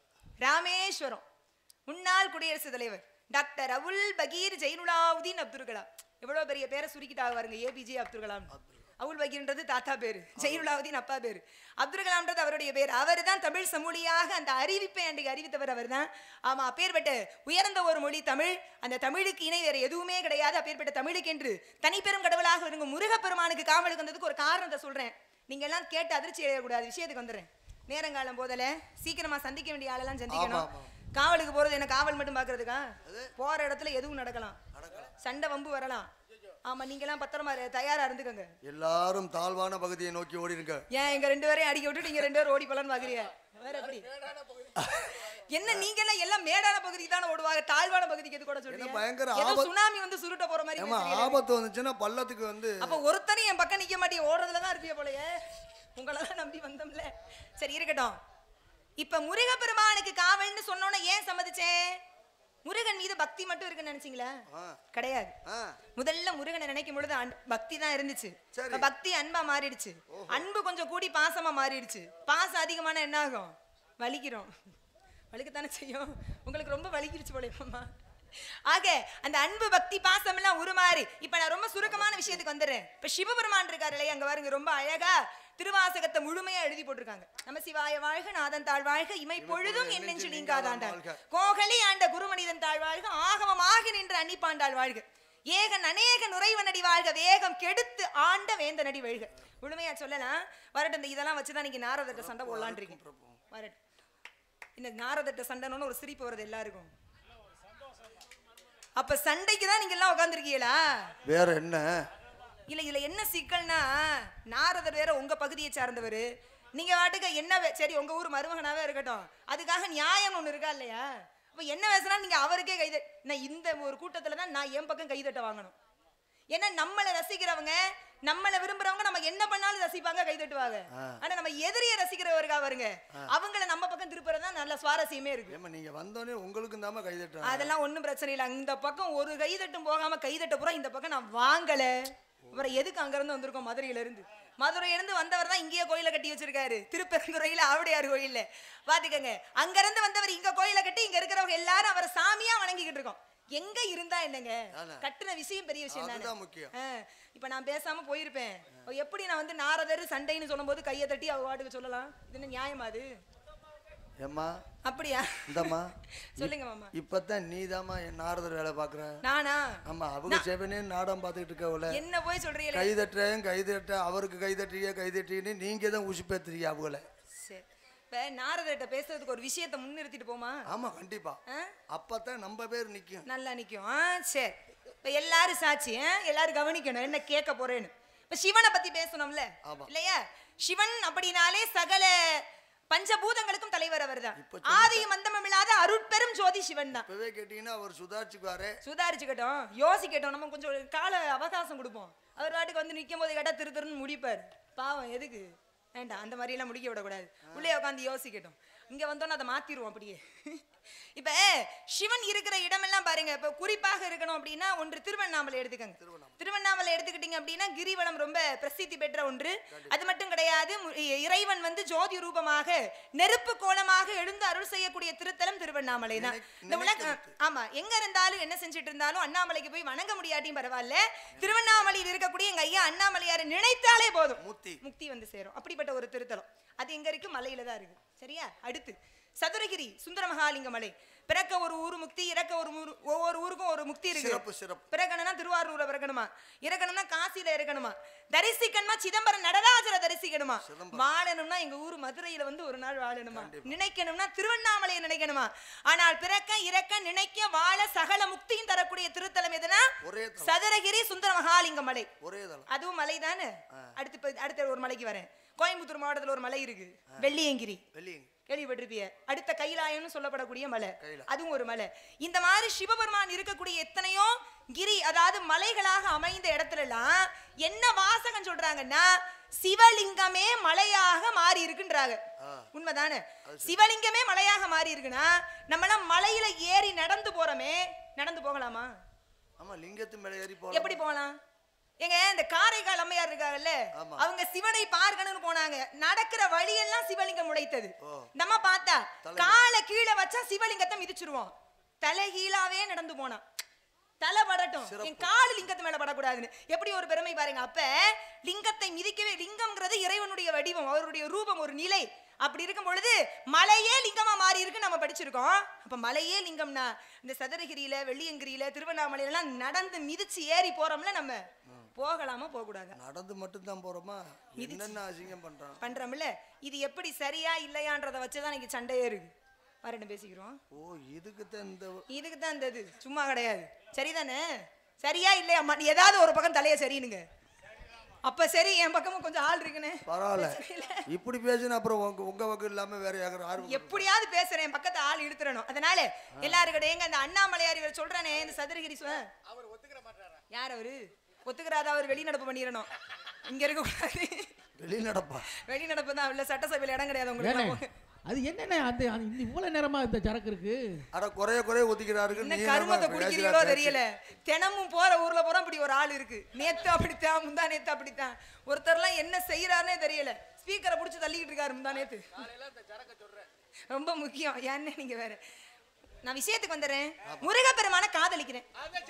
ராமேஸ்வரம் முன்னாள் குடியரசுத் தலைவர் டாக்டர் அவுல் பகீர் ஜெயினுலாவுதீன் அப்துல் கலாம் எவ்வளவு பெரிய பேரை சுருக்கிட்டாங்க பாருங்க ஏபிஜே அப்துல் கலாம் அவுல் பகீர்ன்றது தாத்தா பேரு ஜெயினுலாவுதீன் அப்பா பேரு அப்துல் கலாம்ன்றது அவருடைய பேர் அவர் தான் தமிழ் செம்மொழியாக அந்த அறிவிப்பை அன்றைக்கு அறிவித்தவர் அவர் தான் ஆமா அப்பேற்பட்ட உயர்ந்த ஒரு மொழி தமிழ் அந்த தமிழுக்கு இணை வேற எதுவுமே கிடையாது அப்பேற்பட்ட தமிழுக்கென்று தனிப்பெரும் கடவுளாக விருங்கும் முருகப்பெருமானுக்கு காவலுக்கு வந்ததுக்கு ஒரு காரணத்தை சொல்றேன் நீங்க எல்லாம் கேட்டு அதிர்ச்சி அடையக்கூடாது விஷயத்துக்கு வந்துடுறேன் நேரங்காலம் போதல சீக்கிரமா சந்திக்க வேண்டிய ஆளெல்லாம் சந்திக்கணும் ஆமா, காவலுக்கு போறது என்ன காவல் மட்டும் பாக்குறதுக்கா போற இடத்துல எதுவும் நடக்கலாம் சண்டை வம்பு வரலாம் ஆமா நீங்க எல்லாம் பத்திரமா இரு, தயாரா இருந்துக்கங்க எல்லாரும் தாழ்வான பகுதியை நோக்கி ஓடிருங்க ஏன் எங்க ரெண்டு பேரையும் அடிக்க விட்டு நீங்க ரெண்டு பேரும் ஓடி போலான்னு பாக்குறீங்க வேற எப்படி என்ன நீங்க எல்லாம் எல்லாம் மேடான பகுதிக்கு தானே ஓடுவாங்க தாழ்வான பகுதிக்கு எது கூட என்ன சொல்றீங்க பயங்கர ஏதோ ஆபத்து. சுனாமி வந்து சுருட்ட போற மாதிரி ஏமா பேசுறீங்களே. ஆபத்து வந்துச்சுன்னா பள்ளத்துக்கு வந்து அப்ப ஒருத்தரும் என் பக்கம் நிக்க மாட்டீங்க ஓடுறதுல தான் இருப்பீங்க போலயே உங்களெல்லாம் நம்பி வந்தோம்ல சரி இருக்கட்டும் இப்ப முருகப்பெருமானுக்கு காவல்னு சொன்னோன்னே ஏன் சம்மதிச்சேன் முருகன் மீது பக்தி மட்டும் இருக்குன்னு நினைச்சீங்களா ஆ. கிடையாது ஆ, முதல்ல முருகனை நினைக்கும் பொழுது அன்- பக்தி தான் இருந்துச்சு சரி. இப்ப பக்தி அன்பா மாறிடுச்சு அன்பு கொஞ்சம் கூடி பாசமா மாறிடுச்சு பாசம் அதிகமான என்ன ஆகும் வலிக்கிறோம் வலிக்கத்தானே செய்யும் உங்களுக்கு ரொம்ப வலிக்கிருச்சு போலயம்மா ஆக அந்த அன்பு பக்தி பாசம் எல்லாம் உருமாறி இப்ப நான் ரொம்ப சுருக்கமான விஷயத்துக்கு வந்துடுறேன் இப்ப சிவபெருமான் இருக்காரு இல்லையா அங்க பாருங்க ரொம்ப அழகா திருவாசகத்தை முழுமையா எழுதி போட்டிருக்காங்க நம்ம சிவாய வாழ்க நாதன் தாழ் வாழ்க இமை பொழுதும் என் நெஞ்சு நீங்காதாண்டாள் கோகலி ஆண்ட குருமனிதன் தாழ் வாழ்க ஆகமமாக நின்ற அன்னிப்பாண்டாள் வாழ்க ஏகன் அநேக நுரைவனடி வாழ்க வேகம் கெடுத்து ஆண்ட வேந்தனடி வாழ்க முழுமையா சொல்லலாம் வரட்டும் இந்த இதெல்லாம் வச்சுதான் இன்னைக்கு நாரதட்ட சண்டை போடலான் இருக்கேன் வரட்டும் இந்த நாரதட்ட சண்டைன்னு ஒரு சிரிப்பு வருது எல்லாருக்கும் அப்ப சண்டைக்கு தான் நீங்க எல்லாம் உட்காந்துருக்கீங்களா வேற என்ன இல்ல இதுல என்ன சிக்கல்னா நாரதர் வேற உங்க பகுதியை சார்ந்தவர் நீங்க வாட்டுக்கு என்ன வே- சரி உங்க ஊர் மருமகனாவே இருக்கட்டும் அதுக்காக நியாயம் ஒண்ணு இருக்கா இல்லையா அப்ப என்ன பேசுனா நீங்க அவருக்கே கைத நான் இந்த ஒரு கூட்டத்துல தான் நான் என் பக்கம் கைதட்ட வாங்கணும் ஏன்னா நம்மளை ரசிக்கிறவங்க நம்மளை விரும்புறவங்க நம்ம என்ன பண்ணாலும் ரசிப்பாங்க கைதட்டுவாங்க ஆனா நம்ம எதிரியை ரசிக்கிறவருக்கா வருங்க அவங்கள நம்ம பக்கம் திருப்புறதா நல்ல சுவாரஸ்யமே இருக்கு ஏமா நீங்க வந்தோடனே உங்களுக்கு தாம கைதட்டுறாங்க அதெல்லாம் ஒண்ணும் பிரச்சனை இல்லை இந்த பக்கம் ஒரு கைதட்டும் போகாம கைதட்ட பூரா இந்த பக்கம் நான் வாங்கல அப்புறம் எதுக்கு அங்க இருந்து வந்திருக்கோம் மதுரையில இருந்து மதுரையில இருந்து வந்தவர் தான் இங்கேயே கோயில கட்டி வச்சிருக்காரு திருப்பெருந்துறையில ஆவுடையார் கோயில்ல பாத்துக்கங்க அங்க இருந்து வந்தவர் இங்க கோயில கட்டி இங்க இருக்கிறவங்க எல்லாரும் அவரை சாமியா வணங்கிக்கிட்டு இருக்கோம் எங்க இருந்தா என்னங்க அதான். கட்டின விஷயம் பெரிய விஷயம் தானே அதுதான் முக்கியம். ஆ, இப்ப நான் பேசாம போயிருப்பேன் அப்ப எப்படி நான் வந்து நாரதர் சண்டைன்னு சொல்லும்போது கையை தட்டி அவ வாட்டுக்கு சொல்லலாம் இது என்ன நியாயமா அது ஏம்மா அப்படியா இந்தம்மா சொல்லுங்க மாமா இப்பதான் நீதாம்மா என் நாரதர் வேலை பாக்குற நானா ஆமா அவங்க செவனே நாடம் பார்த்துக்கிட்டு இருக்கவள என்ன போய் சொல்றீங்களே கை தட்டுறேன் கை தட்ட அவருக்கு கை தட்டுறிய கை தட்டின்னு நீங்க தான் உசுப்பேத்துறீங்க அவங்கள சரி இப்ப நாரதர்கிட்ட பேசுறதுக்கு ஒரு விஷயத்தை முன்னிறுத்திட்டு போமா ஆமா கண்டிப்பா ஆ? அப்பதான் நம்ம பேர் நிக்கும் நல்லா நிக்கும் ஆ சரி இப்ப எல்லாரும் சாட்சி ஆ? எல்லாரும் கவனிக்கணும் என்ன கேட்க போறேன்னு இப்ப சிவனை பத்தி பேசணும்ல ஆமா. இல்லையா சிவன் அப்படினாலே சகல பஞ்சபூதங்களுக்கும் தலைவர் அவர்தான் இப்ப ஆதியும் மந்தமும் இல்லாத அருட்பெரும் ஜோதி சிவன் தான் இப்பவே கேட்டீங்கன்னா அவர் சுதாரிச்சுக்குவாரு சுதாரிச்சுக்கட்டும் யோசிக்கட்டும் நம்ம கொஞ்சம் கால அவகாசம் கொடுப்போம் அவர் வாட்டுக்கு வந்து நிற்கும் போது கேட்டா திரு திருன்னு முடிப்பார் பாவம் எதுக்கு வேண்டாம் அந்த மாதிரி எல்லாம் முடிக்க விடக்கூடாது உள்ளே உட்காந்து யோசிக்கட்டும் இங்க வந்தோன்னு அதை மாத்திருவோம் அப்படியே இப்ப சிவன் இருக்கிற இடமெல்லாம் பாருங்க இப்ப குறிப்பாக இருக்கணும் அப்படின்னா ஒன்று திருவண்ணாமலை எடுத்துக்கங்க திருவண்ணாமலை எடுத்துக்கிட்டீங்க அப்படின்னா கிரிவலம் ரொம்ப பிரசித்தி பெற்ற ஒன்று அது மட்டும் கிடையாது மு- இ- இறைவன் வந்து ஜோதி ரூபமாக நெருப்பு கோலமாக எழுந்து அருள் செய்யக்கூடிய திருத்தலம் திருவண்ணாமலை தான் இந்த உலக ஆமா எங்க இருந்தாலும் என்ன செஞ்சுட்டு இருந்தாலும் அண்ணாமலைக்கு போய் வணங்க முடியாட்டியும் பரவாயில்ல திருவண்ணாமலையில் இருக்கக்கூடிய எங்க ஐயா அண்ணாமலையாரை நினைத்தாலே போதும் முத்தி முக்தி வந்து சேரும் அப்படிப்பட்ட ஒரு திருத்தலம் அது எங்க இருக்கு மலையில தான் இருக்கு சரியா அடுத்து சதுரகிரி சுந்தர மகாலிங்க மலை பிறக்க ஒரு ஊர் முக்தி இறக்க ஒரு ஊர் ஒவ்வொரு ஊருக்கும் ஒரு முக்தி இருக்கு சிறப்பு சிறப்பு பிறக்கணும்னா திருவாரூர்ல பிறக்கணுமா இறக்கணும்னா காசியில இருக்கணுமா தரிசிக்கணுமா சிதம்பரம் நடராஜரை தரிசிக்கணுமா வாழணும்னா எங்க ஊர் மதுரையில வந்து ஒரு நாள் வாழணுமா நினைக்கணும்னா திருவண்ணாமலையை நினைக்கணுமா ஆனால் பிறக்க இறக்க நினைக்க வாழ சகல முக்தியும் தரக்கூடிய திருத்தலம் எதுனா ஒரே தலம் சதுரகிரி சுந்தர மகாலிங்க மலை ஒரே தலம் அதுவும் மலை தானே அடுத்து இப்ப அடுத்த ஒரு மலைக்கு வரேன் கோயம்புத்தூர் மாவட்டத்துல ஒரு மலை இருக்கு வெள்ளியங்கிரி வெளியே கேள்விப்பட்டிருப்பிய அடுத்த கைலாயம்னு சொல்லப்படக்கூடிய மலை கைலாயம். அதுவும் ஒரு மலை இந்த மாதிரி சிவபெருமான் இருக்கக்கூடிய எத்தனையோ கிரி அதாவது மலைகளாக அமைந்த இடத்துல எல்லாம் என்ன வாசகம் சொல்றாங்கன்னா சிவலிங்கமே மலையாக மாறி இருக்குன்றாங்க ஆ. உண்மைதானே சிவலிங்கமே மலையாக மாறி இருக்குன்னா நம்மளாம் மலையில ஏறி நடந்து போறோமே நடந்து போகலாமா ஆமா லிங்கத்து மேல ஏறி போலாம் எப்படி போகலாம் ஏங்க இந்த காரைக்கால் அம்மையார் இருக்காங்கல்ல ஆமா. அவங்க சிவனை பார்க்கணும்னு போனாங்க நடக்கிற வழியெல்லாம் சிவலிங்கம் உடைத்தது ஓ. நம்ம பார்த்தா தலை. காலை கீழே வச்சா சிவலிங்கத்தை மிதிச்சிருவோம் தலை கீழாவே நடந்து போனான் தலை படட்டும் என் கால் லிங்கத்து மேல படக்கூடாதுன்னு எப்படி ஒரு பெருமை பாருங்க அப்ப லிங்கத்தை மிதிக்கவே லிங்கம்ங்கிறது இறைவனுடைய வடிவம் அவருடைய ரூபம் ஒரு நிலை அப்படி இருக்கும் பொழுது மலையே லிங்கமா மாறி இருக்கு நம்ம படிச்சிருக்கோம் அப்ப மலையே லிங்கம்னா இந்த சதுரகிரியில வெள்ளியங்கிரியில திருவண்ணாமலையில எல்லாம் நடந்து மிதிச்சு ஏறி போறோம்ல நம்ம போகலாமா போக கூடாதா நடந்து மட்டும் தான் போறோமா என்னென்ன அசிங்கம் பண்றான் பண்றோம்ல இது எப்படி சரியா இல்லையான்றத வச்சுதான் இன்னைக்கு சண்டையே இருக்கு வரட்டும் பேசிக்கிறோம் ஓ இதுக்கு தான் இந்த இதுக்கு தான் இந்த இது சும்மா கிடையாது சரிதானே சரியா இல்லையா அம்மா நீ ஏதாவது ஒரு பக்கம் தலைய சரினுங்க அப்ப சரி என் பக்கமும் கொஞ்சம் ஆள் இருக்குன்னு பரவாயில்ல இப்படி பேசினா அப்புறம் உங்க உங்க பக்கம் இல்லாம வேற யாரும் ஆர்வம் எப்படியாவது பேசுறேன் பக்கத்து ஆள் இழுத்துறணும் அதனால எல்லாருக்கிட்ட எங்க அந்த அண்ணாமலையார் இவர் சொல்றானே இந்த சதுரகிரி சுவ யார் அவரு ஒத்துக்கிறாத அவர் வெளிநடப்பு பண்ணிடணும் இங்க இருக்க கூடாது வெளிநடப்பா வெளிநடப்பு தான் இல்ல சட்டசபையில இடம் கிடையாது ஏண்ணே உங்களுக்கு அது என்னண்ணே அந்த அந்த இந்த இவ்வளவு நேரமா இந்த சரக்கு இருக்கு அட குறைய குறைய ஒத்திக்கிறாருக்கு என்ன நீ கருமத்தை என்னமா குடிக்கிறீங்களோ பேசுறா தெரியல தினமும் போற ஊர்ல போற இப்படி ஒரு ஆள் இருக்கு நேத்து அப்படித்தான் முந்தா நேத்து அப்படித்தான் ஒருத்தர்லாம் என்ன செய்யறாருன்னே தெரியல ஸ்பீக்கரை புடிச்சு தள்ளிக்கிட்டு இருக்காரு முந்தா நேத்து ரொம்ப முக்கியம் ஏன்னு நீங்க வேற நான் விஷயத்துக்கு வந்துடுறேன் முருகப்பெருமான காதலிக்கிறேன்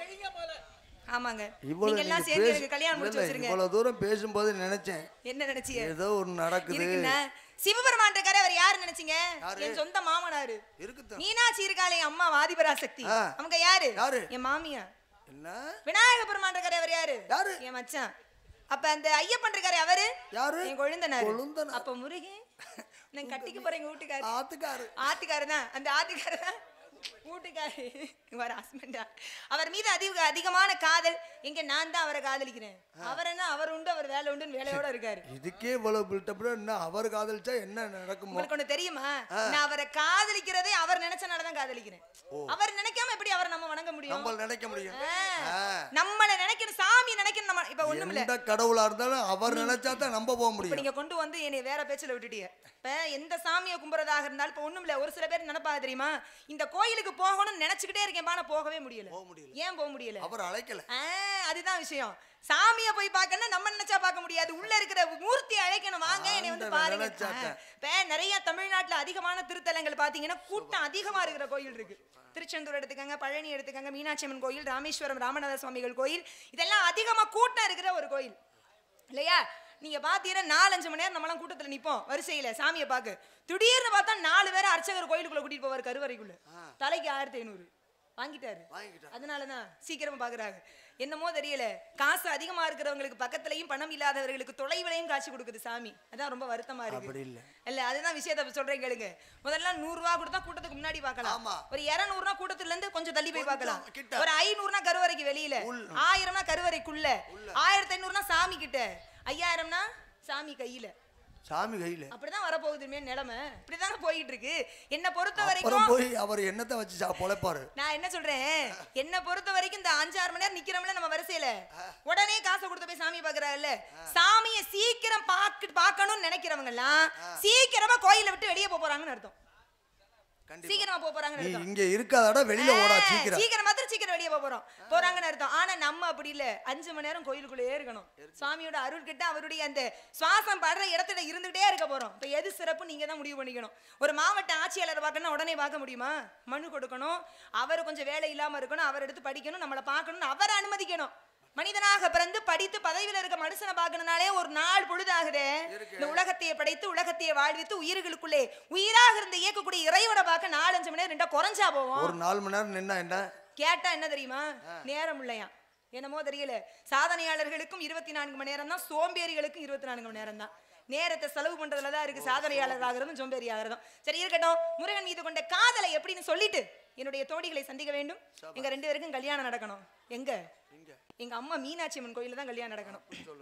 ஆமாங்க இவ்வளவு நீங்க எல்லாம் நீங்க சேர்ந்து பேசு- எனக்கு கல்யாணம் முடிச்சு இல்ல, வச்சிருங்க இவ்வளவு தூரம் பேசும்போது நினைச்சேன் என்ன நினைச்சீங்க ஏதோ ஒண்ணு நடக்குது இருக்குண்ணா சிவபெருமான் இருக்காரு அவர் யாரு நினைச்சீங்க யாரு? என் சொந்த மாமனாரு இருக்குதான் மீனாட்சி இருக்காளே என் அம்மா வாதிபராசக்தி ஆ. அவங்க யாரு யாரு? என் மாமியா என்ன விநாயக பெருமான் இருக்காரு அவர் யாரு யாரு? என் மச்சான் அப்ப அந்த ஐயப்பன் இருக்காரு அவரு யாரு? என் கொழுந்தனாரு கொழுந்தனார். அப்ப முருகன் நான் கட்டிக்க போறேன் எங்க வீட்டுக்காரு ஆத்துக்காரு ஆத்துக்காரு தான் அந்த ஆத்துக்காரு தான் வீட்டுக்காரு இவர் ஹஸ்பண்டா அவர் மீது அதிக அதிகமான காதல் எங்க நான் தான் அவரை காதலிக்கிறேன் அவர் என்ன அவர் உண்டு அவர் வேலை உண்டுன்னு வேலையோட இருக்காரு இதுக்கே இவ்வளவு பில்டப்ல என்ன அவர் காதலிச்சா என்ன நடக்குமோ உங்களுக்கு ஒண்ணு தெரியுமா நான் அவரை காதலிக்கிறதே அவர் நினைச்சனால தான் காதலிக்கிறேன் அவர் நினைக்காம எப்படி அவரை நம்ம வணங்க முடியும் நம்ம நினைக்க முடியும் ஆ. ஆ. நம்மள நினைக்கணும் சாமி நினைக்கணும் நம்ம இப்ப ஒண்ணும் இல்ல எந்த கடவுளா இருந்தாலும் அவர் நினைச்சா தான் நம்ம போக இப்ப முடியும் நீங்க கொண்டு வந்து என்னை வேற பேச்சுல விட்டுட்டீங்க இப்ப எந்த சாமியை கும்புறதாக இருந்தாலும் இப்ப ஒண்ணும் இல்ல ஒரு சில பேர் நினைப்பாங்க தெரியுமா இந்த கோயிலுக்கு போகணும்னு நினைச்சுக்கிட்டே இருக்கேன் ஆனா போகவே முடியல போக முடியல ஏன் போக முடியல அவர் அழைக்கல ஆ, அதுதான் விஷயம் சாமியை போய் பார்க்கணும் நம்ம நினைச்சா பார்க்க முடியாது உள்ள இருக்கிற மூர்த்தி அழைக்கணும் வாங்க என்னை வந்து ஆண்டவன் பாருங்க நினைச்சாக்க. ஆ, இப்ப நிறைய தமிழ்நாட்டுல அதிகமான திருத்தலங்கள் பாத்தீங்கன்னா கூட்டம் அதிகமா இருக்கிற கோயில் இருக்கு திருச்செந்தூர் எடுத்துக்கங்க பழனி எடுத்துக்கங்க மீனாட்சி அம்மன் கோயில் ராமேஸ்வரம் ராமநாத சுவாமிகள் கோயில் இதெல்லாம் அதிகமா கூட்டம் இருக்கிற ஒரு கோயில் இல்லையா நீங்க பாத்தீங்கன்னா நாலஞ்சு மணி நேரம் நம்மளாம் கூட்டத்துல நிப்போம் வரிசையில சாமியை பார்க்க திடீர்னு பார்த்தா நாலு பேர் அர்ச்சகர் கோயிலுக்குள்ள கூட்டிட்டு போவார் கருவறைக்குள்ள தலைக்கு ஆயிரத்தி ஐநூறு வாங்கிட்டாரு வாங்கிட்டாரு. அதனாலதான் சீக்கிரமா பாக்குறாங்க என்னமோ தெரியல காசு அதிகமா இருக்கிறவங்களுக்கு பக்கத்துலயும் பணம் இல்லாதவர்களுக்கு தொலைவிலையும் காட்சி கொடுக்குது சாமி அதான் ரொம்ப வருத்தமா இருக்கு அப்படி இல்ல. இல்ல அதுதான் விஷயத்த சொல்றேன் கேளுங்க முதல்ல நூறு ரூபா கொடுத்தா கூட்டத்துக்கு முன்னாடி பார்க்கலாம் ஆமா. ஒரு இருநூறுனா கூட்டத்துல இருந்து கொஞ்சம் தள்ளி போய் கொஞ்சம் பார்க்கலாம் கிட்ட. ஒரு ஐநூறுனா கருவறைக்கு வெளியில உள். ஆயிரம்னா கருவறைக்குள்ள ஆயிரத்தி ஐநூறுனா சாமி கிட்ட ஐயாயிரம்னா சாமி கையில சாமி கையில அப்படிதான் வரப்போகுதுமே நிலைமை இப்படிதானே போயிட்டு இருக்கு என்ன பொறுத்த அப்புறம் வரைக்கும் போய் அவர் என்னத்தை வச்சு சா- பொழைப்பாரு நான் என்ன சொல்றேன் என்ன பொறுத்த வரைக்கும் இந்த அஞ்சாறு மணி நேரம் நிக்கிறோம்ல நம்ம வரிசையில உடனே காசை கொடுத்து போய் சாமி பாக்குறாங்கல்ல சாமியை சீக்கிரம் பாக்கு பார்க்கணும்னு நினைக்கிறவங்க எல்லாம் சீக்கிரமா கோயிலை விட்டு வெளியே போக போறாங்கன்னு அர்த்தம் கண்டிப்பா சீக்கிரமா போக போறாங்கன்னு நீ அர்த்தம் இங்க இருக்காதடா வெளியில ஓடா ஆ, சீக்கிரம் சீக்கிரம் மாத்திரம் சீக்கிரம் வெளியே போக போறோம் போறாங்கன்னு அர்த்தம் ஆனா நம்ம அப்படி இல்ல அஞ்சு மணி நேரம் கோயிலுக்குள்ளேயே இருக்கணும் சுவாமியோட அருள் கிட்ட அவருடைய அந்த சுவாசம் படுற இடத்துல இருந்துகிட்டே இருக்க போறோம் இப்ப எது சிறப்பு நீங்க தான் முடிவு பண்ணிக்கணும் ஒரு மாவட்ட ஆட்சியாளர் பார்க்கணும் உடனே பார்க்க முடியுமா மனு கொடுக்கணும் அவர் கொஞ்சம் வேலை இல்லாம இருக்கணும் அவர் எடுத்து படிக்கணும் நம்மளை பார்க்கணும் அவரை அனுமதிக்கணும் மனிதனாக பிறந்து படித்து பதவியில இருக்க மனுஷனை பார்க்கணும்னாலே ஒரு நாள் பொழுதாகுதே இந்த உலகத்தையே படைத்து உலகத்தையே வாழ்வித்து உயிர்களுக்குள்ளே உயிராக இருந்து இயக்கக்கூடிய இறைவனை பார்க்க நாலஞ்சு மணி நேரம் ரெண்டா குறைஞ்சா போவோம் ஒரு நாலு மணி நேரம் நின்னா என்ன கேட்டா என்ன தெரியுமா நேரம் இல்லையா என்னமோ தெரியல சாதனையாளர்களுக்கும் இருபத்தி நான்கு மணி நேரம் தான் சோம்பேறிகளுக்கும் இருபத்தி நான்கு மணி நேரம் தான் நேரத்தை செலவு பண்றதுல தான் இருக்கு சாதனையாளர் ஆகிறதும் சோம்பேறி ஆகிறதும் சரி இருக்கட்டும் முருகன் மீது கொண்ட காதலை எப்படின்னு சொல்லிட்டு என்னுடைய தோழிகளை சந்திக்க வேண்டும் எங்க ரெண்டு பேருக்கும் கல்யாணம் நடக்கணும் எங்க எங்க அம்மா மீனாட்சி அம்மன் கோயில்ல தான் கல்யாணம் நடக்கணும்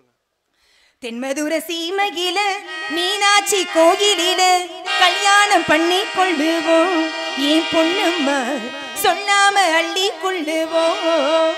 தென்மதுர சீமையில மீனாட்சி கோயிலில கல்யாணம் பண்ணி கொள்ளுவோம் என் பொண்ணும்மா சொல்லாம அள்ளி கொள்ளுவோம்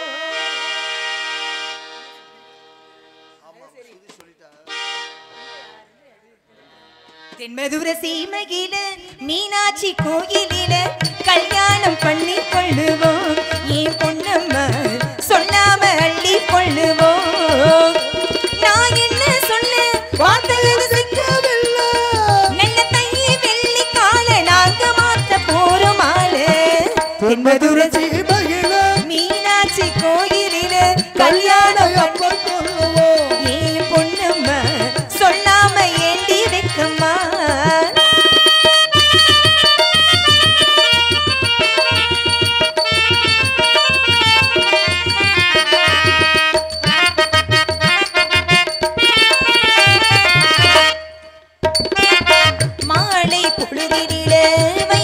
தென்மதுர சீமையில மீனாட்சி கோயிலில கல்யாணம் பண்ணி கொள்ளுவோம் என் பொண்ணம்மா சொல்லாம அள்ளி கொள்ளுவோம் நான் என்ன சொன்ன வார்த்தைகள் சிக்கவில்லை நல்ல தையை வெள்ளி கால நாங்க மாத்த போறோம் ஆளு தென்மதுர சீமையில மீனாட்சி கோயிலில கல்யாணம் அப்ப சொல்லுவோம் என் பொண்ணும்மா சொல்லாம ஏண்டி வைக்கம்மா மாலை பொழுதில வை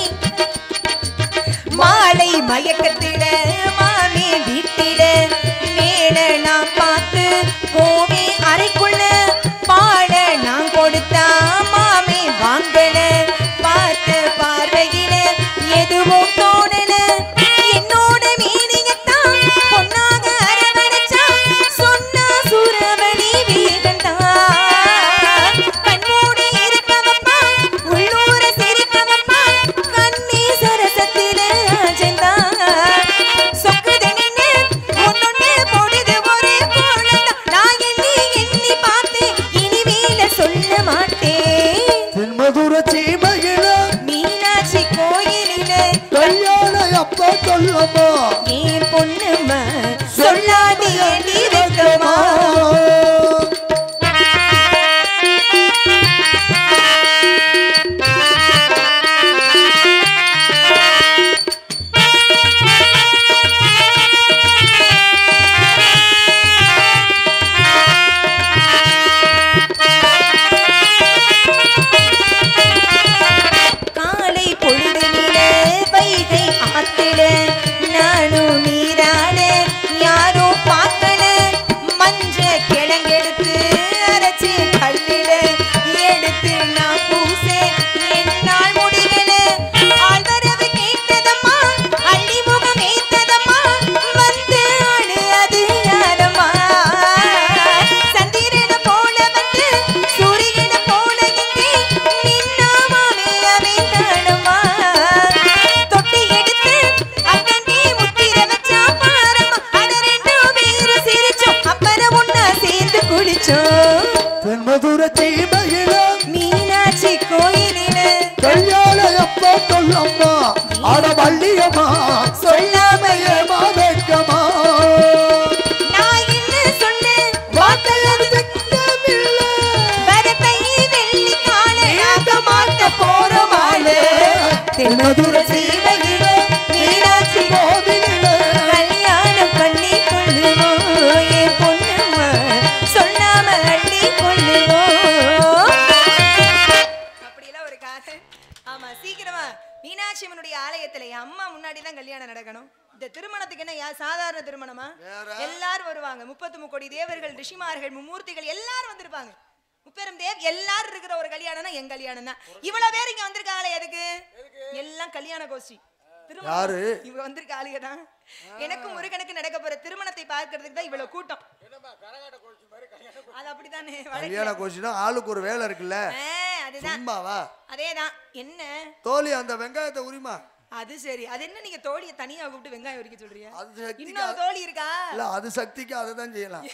மாலை மயக்கத்தில மாமி வீட்டில மேல நான் பார்த்து போவே அறைக்குள்ள பாட நான் கொடுத்தா மாமி வாங்கல பார்த்து பார்வையில எதுவும் தோணல என்னோட மீனியத்தான் பொன்னாக அரவணைச்சா சொன்னா சுரவழி வீகண்டா கண்மூடி இருக்கவப்பா உள்ளூர சிரிக்கவப்பா கண்ணி சரசத்தில அஜந்தா சொக்குது நின்னு ஒன்னொன்னு பொழுது ஒரே போலதான் நான் எண்ணி ஏண்டி வெக்கமா காலை பொழுதிலே வைகை ஆத்தில நானும் நீராட யாரோ பார்க்கல மஞ்ச கிழங்கெடுத்து அரைச்சு கல்லில எடுத்து நான் பூச என்னால் முடியல ஆழ்வரவு கேட்டதம்மா அள்ளி முகம் ஏத்ததம்மா வந்து ஆடு அது யாரம்மா சந்திரனை போல வந்து சூரியனை போல இங்கே நின்னாமாவே அவன் தானம்மா தொட்டி எடுத்து அங்கங்கே முத்திர வச்சா பாரம்மா அட ரெண்டு பேரும் சிரிச்சோம் அப்புறம் ஒண்ணா சேர்ந்து குளிச்சோம் தென்மதுர சீமையில மீனாட்சி கோயிலில கையால எப்போ சொல்லம்மா அட வள்ளியம்மா சொல்லாமையே மாதக்கமா நான் என்ன சொன்னேன் வார்த்தைகள் திட்டமில்லை வரத்தை வெள்ளி காலையாக மாட்ட போறோமாளு தென்மதுர சீமையில மீனாட்சி கோவிலிலே கல்யாணம் பண்ணி கொள்ளுவோம் என் பொண்ணுமா சொல்லாம அள்ளி கொள்ளுவோம் அப்படியெல்லாம் ஒரு காதல் ஆமா சீக்கிரமா மீனாட்சி அம்மனுடைய ஆலயத்துல என் அம்மா முன்னாடி தான் கல்யாணம் நடக்கணும் இந்த திருமணத்துக்கு என்ன யா- சாதாரண திருமணமா எல்லாரும் வருவாங்க முப்பத்து முக்கோடி தேவர்கள் ரிஷிமார்கள் மும்மூர்த்திகள் எல்லாரும் வந்திருப்பாங்க முப்பெரும் தேவ் எல்லாரும் இருக்கிற ஒரு கல்யாணம்னா என் கல்யாணம் தான் இவ்வளவு பேர் இங்க வந்திருக்காங்களே எதுக்கு எல்லாம் கல்யாண கோஷ்டி திருமணம். யாரு? இவங்க வந்திருக்க ஆளுங்க தான் எனக்கும் ஒரு கணக்கு நடக்க போற திருமணத்தை பார்க்கிறதுக்கு தான் இவ்வளவு கூட்டம் அது அப்படித்தானே வழக்கு. கல்யாண கோஷினா ஆளுக்கு ஒரு வேலை இருக்குல்ல ஆ, அதுதான் சும்மாவா அதேதான் என்ன தோழி அந்த வெங்காயத்தை உரிமா அது சரி அது என்ன நீங்க தோழியை தனியா கூப்பிட்டு வெங்காயம் உரிக்க சொல்றீங்க அது சக்திக்கு இன்னொரு தோழி இருக்கா இல்ல அது சக்திக்கு அதை தான் செய்யலாம்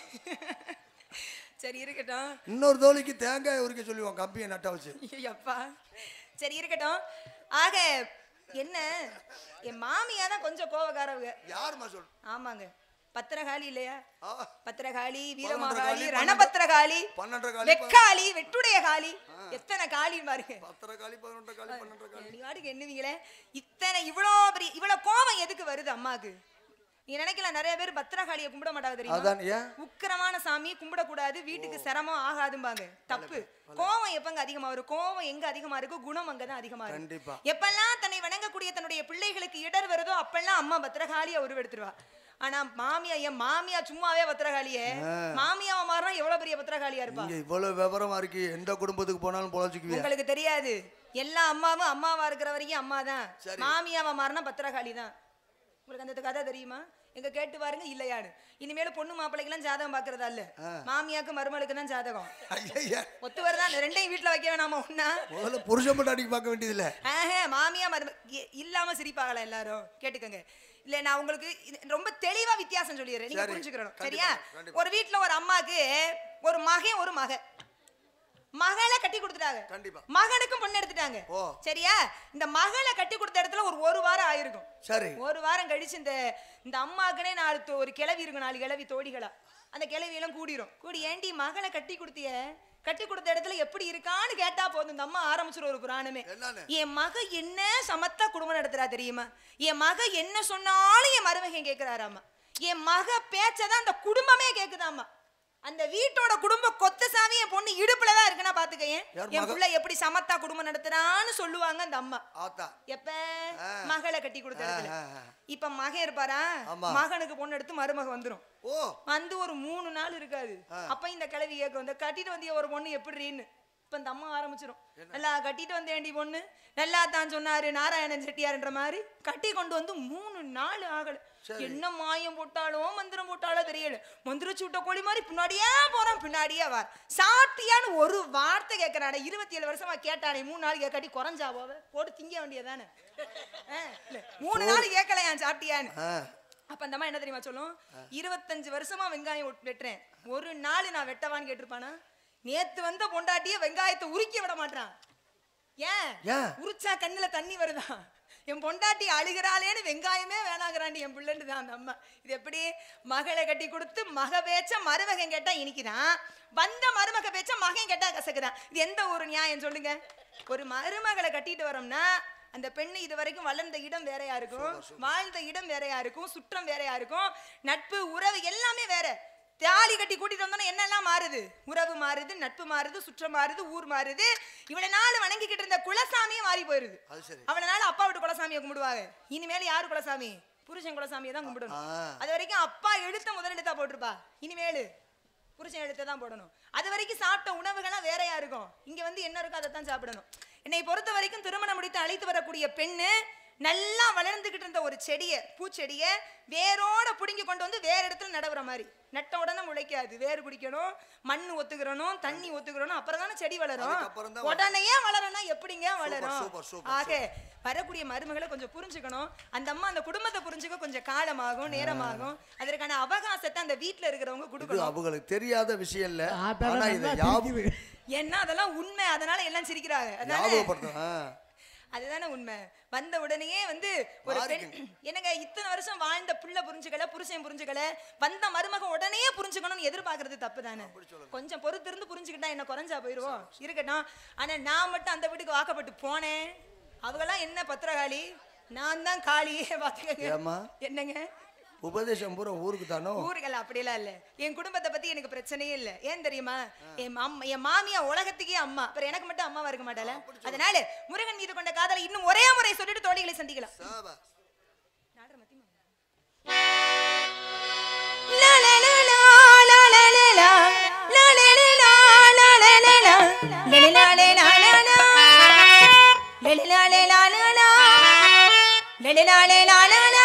சரி இருக்கட்டும் இன்னொரு தோழிக்கு தேங்காய் உரிக்க சொல்லுவோம் கம்பியை நட்ட வச்சு ஐயப்பா சரி இருக்கட்டும் ஆக என்ன என் மாமியா தான் கொஞ்சம் கோவக்காரவங்க யாருமா சொல் ஆமாங்க பத்திரகாளி இல்லையா ஆ, பத்திரகாளி பன்னெண்டு வீரமாகாளி காளி, ரணபத்திரகாளி பன்னெண்டரை காலி வெக்காளி வெட்டுடைய காளி எத்தனை காளின்னு பாருங்க பத்தரை காலி பதினொன்றரை காலி பன்னெண்டரை காலி நீ வாட்டுக்கு எண்ணுவீங்களே இத்தனை இவ்வளோ பெரிய இவ்வளோ கோவம் எதுக்கு வருது அம்மாக்கு நீ நினைக்கல நிறைய பேர் பத்திரகாளியை கும்பிட மாட்டாங்க தெரியுமா அதான் ஏன் உக்கிரமான சாமி கும்பிடக்கூடாது வீட்டுக்கு சிரமம் ஆகாதும்பாங்க தப்பு கோவம் எப்பங்க அதிகமா வரும் கோவம் எங்க அதிகமா இருக்கு குணம் அங்கதான் அதிகமா இருக்கு கண்டிப்பா எப்பெல்லாம் தன்னை வணங்கக்கூடிய தன்னுடைய பிள்ளைகளுக்கு இடர் வருதோ அப்பெல்லாம் அம்மா பத்திரகாளியா உருவெடுத்துருவா ஆனா மாமியா என் மாமியா சும்மாவே பத்திரகாளியே மாமியாவை மாறினா எவ்வளவு பெரிய பத்திரகாளியா இருப்பா நீங்க இவ்வளவு விவரமா இருக்கி எந்த குடும்பத்துக்கு போனாலும் பொழைச்சிக்குவியா உங்களுக்கு தெரியாது எல்லா அம்மாவும் அம்மாவா இருக்கிற வரைக்கும் அம்மா தான் மாமியாவா மாறினா பத்திரகாளி தான் உங்களுக்கு அந்த கதை தெரியுமா எங்க கேட்டு பாருங்க இல்லையான்னு இனிமேல் பொண்ணு மாப்பிள்ளைக்கெல்லாம் ஜாதகம் பாக்குறதா இல்ல மாமியாக்கு மருமலுக்கு தான் ஜாதகம் ஐயா ஒத்து வருதா இந்த ரெண்டையும் வீட்டுல வைக்க வேணாமா ஒண்ணா முதல்ல புருஷன் மட்டும் பார்க்க வேண்டியதில்ல ஆஹா, மாமியா மரும இ- இல்லாம சிரிப்பாங்களா எல்லாரும் கேட்டுக்கோங்க இல்ல நான் உங்களுக்கு இது ரொம்ப தெளிவா வித்தியாசம் சொல்லிடுறேன் நீங்க சரி, புரிஞ்சுக்கணும் கண்டிப்பா, சரியா கண்டிப்பா. ஒரு வீட்ல ஒரு அம்மாக்கு ஒரு மகன் ஒரு மக மகளை கட்டி கொடுத்துட்டாங்க கண்டிப்பா. மகனுக்கும் பொண்ணு எடுத்துட்டாங்க ஓ. சரியா இந்த மகளை கட்டி கொடுத்த இடத்துல ஒரு ஒரு வாரம் ஆயிருக்கும் சரி ஒரு வாரம் கழிச்சு இந்த இந்த அம்மாக்குனே நாலு தோ- ஒரு கிளவி இருக்கும் நாலு கிளவி தோழிகளா அந்த கிளவி எல்லாம் கூடிரும் கூடி ஏண்டி மகளை கட்டி கொடுத்திய கட்டி கொடுத்த இடத்துல எப்படி இருக்கான்னு கேட்டா போதும் இந்த அம்மா ஆரம்பிச்சிரும் ஒரு புராணமே என்னன்னு? என் மக என்ன சமத்தா குடும்பம் நடத்துறா தெரியுமா என் மக என்ன சொன்னாலும் என் மருமகன் கேக்குறாராமா என் மக பேச்சதான் அந்த குடும்பமே கேக்குதாமா அந்த வீட்டோட குடும்ப கொத்த சாமி என் பொண்ணு இடுப்புல தான் இருக்குன்னா பாத்துக்கேன் யார் என் மக? புள்ள எப்படி சமத்தா குடும்பம் நடத்துறான்னு சொல்லுவாங்க அந்த அம்மா ஆத்தா எப்ப மகளை கட்டி கொடுத்த இடத்துல ஆ, ஆ, ஆ. இப்ப மகன் இருப்பாரா ஆமா. மகனுக்கு பொண்ணு எடுத்து மருமக வந்துரும் ஓ வந்து ஒரு மூணு நாள் இருக்காது அப்ப இந்த கிழவி கேட்கும் இந்த கட்டிட்டு வந்திய ஒரு பொண்ணு எப்படின்னு இப்ப இந்த அம்மா ஆரம்பிச்சிரும் நல்லா கட்டிட்டு வந்தேன்டி பொண்ணு நல்லா தான் சொன்னாரு நாராயணன் செட்டியார்ன்ற மாதிரி கட்டி கொண்டு வந்து மூணு நாள் ஆகல என்ன மாயம் போட்டாலோ மந்திரம் போட்டாலோ தெரியல மந்திர சூட்ட கோழி மாதிரி பின்னாடியே போறான் பின்னாடியே வார் சாப்பிட்டியான்னு ஒரு வார்த்தை கேட்கறானே இருபத்தி ஏழு வருஷமா கேட்டானே மூணு நாள் கட்டி குறைஞ்சா போவ போட்டு திங்க வேண்டியதானே மூணு நாள் கேட்கலையான் சாப்பிட்டியான்னு ஆ அப்ப அந்த அம்மா என்ன தெரியுமா சொல்லும் இருபத்தஞ்சு வருஷமா வெங்காயம் வெட்- வெட்டுறேன் ஒரு நாள் நான் வெட்டவான்னு கேட்டிருப்பானா நேத்து வந்த பொண்டாட்டிய வெங்காயத்தை உரிக்க விட மாட்டான் ஏன் ஏன்? உரிச்சா கண்ணுல தண்ணி வருதா என் பொண்டாட்டி அழுகிறாளேன்னு வெங்காயமே வேணாங்கிறாண்டி என் பிள்ளைன்னு தான் அந்த அம்மா இது எப்படி மகளை கட்டி கொடுத்து மக பேச்ச மருமகன் கேட்டா இனிக்குதான் வந்த மருமக பேச்ச மகன் கேட்டா கசக்குதான் இது எந்த ஒரு நியாயம் சொல்லுங்க ஒரு மருமகளை கட்டிட்டு வரோம்னா அந்த பெண்ணு இது வரைக்கும் வளர்ந்த இடம் வேறையா இருக்கும் வாழ்ந்த இடம் வேறையா இருக்கும் சுற்றம் வேறையா இருக்கும் நட்பு உறவு எல்லாமே வேற தாலி கட்டி கூட்டிட்டு வந்தோம்னா என்னெல்லாம் மாறுது உறவு மாறுது நட்பு மாறுது சுற்றம் மாறுது ஊர் மாறுது இவ்வளவு நாள் வணங்கிக்கிட்டு இருந்த குலசாமியே மாறி போயிருது அது சரி அவ்வளவு நாள் அப்பா விட்டு குலசாமியை கும்பிடுவாங்க இனிமேல் யாரு குலசாமி புருஷன் குலசாமியை தான் கும்பிடணும் ஆ. அது வரைக்கும் அப்பா எடுத்த முதலெடுத்தா போட்டிருப்பா இனிமேலு புருஷன் எடுத்து தான் போடணும் அது வரைக்கும் சாப்பிட்ட உணவுகள்லாம் வேறையா இருக்கும் இங்க வந்து என்ன இருக்கோ அதை தான் சாப்பிடணும் என்னை பொறுத்த வரைக்கும் திருமணம் முடித்து அழைத்து வரக்கூடிய பெண்ணு நல்லா வளர்ந்துகிட்டு இருந்த ஒரு செடியை பூச்செடியை வேரோட பிடுங்கி கொண்டு வந்து வேற இடத்துல நடவுற மாதிரி நட்ட உடனே முளைக்காது வேர் பிடிக்கணும் மண் ஒத்துக்கிறணும் தண்ணி ஒத்துக்கிறணும் அப்புறம் தானே செடி வளரும் அதுக்கப்புறம் தான் உடனே வளரனா எப்படிங்க வளரும் சூப்பர், சூப்பர், ஆக வரக்கூடிய மருமகளை கொஞ்சம் புரிஞ்சுக்கணும் அந்த அம்மா அந்த குடும்பத்தை புரிஞ்சுக்க கொஞ்சம் காலமாகும் நேரமாகும் அதற்கான அவகாசத்தை அந்த வீட்ல இருக்கிறவங்க இது கொடுக்கணும் அவங்களுக்கு தெரியாத விஷயம் இல்ல அதான் ஆனா இதை நல்லா ஞாபகம் தெரியுது. ஏன்னா அதெல்லாம் உண்மை அதனால எல்லாம் சிரிக்கிறாங்க அதனால ஞாபகப்படுத்தும் ஆ. அதுதானே உண்மை வந்த உடனேயே வந்து ஒரு பெண் என்னங்க இத்தனை வருஷம் வாழ்ந்த புள்ள புரிஞ்சுக்கல புருஷன் புரிஞ்சுக்கல வந்த மருமக உடனே புரிஞ்சுக்கணும்னு எதிர்பார்க்கறது தப்பு தானே கொஞ்சம் பொறுத்து இருந்து புரிஞ்சுக்கிட்டா என்ன குறைஞ்சா போயிருவோம் இருக்கட்டும் ஆனா நான் மட்டும் அந்த வீட்டுக்கு வாக்கப்பட்டு போனேன் அவங்கெல்லாம் என்ன பத்திரகாளி நான் தான் காளியே பாத்துக்கங்க ஏம்மா என்னங்க உபதேசம் பூரா ஊருக்கு தானோ ஊர்கள் அப்படிலாம் இல்ல என் குடும்பத்தை பத்தி எனக்கு பிரச்சனையே இல்ல ஏன் தெரியுமா என் மாம்- என் மாமியா உலகத்துக்கே அம்மா அப்புறம் எனக்கு மட்டும் அம்மாவா இருக்க மாட்டாள அதனால முருகன் மீது கொண்ட காதலை இன்னும் ஒரே முறை சொல்லிட்டு தோழிகளை சந்திக்கலாம் சாபா. லா லா லா லா, லா லா லா லா, லா லா லா லா, லா லா லா லா, லா லா லா லா லா லா லா, லா லா லா லா லா லா, லா லா லா லா லா லா.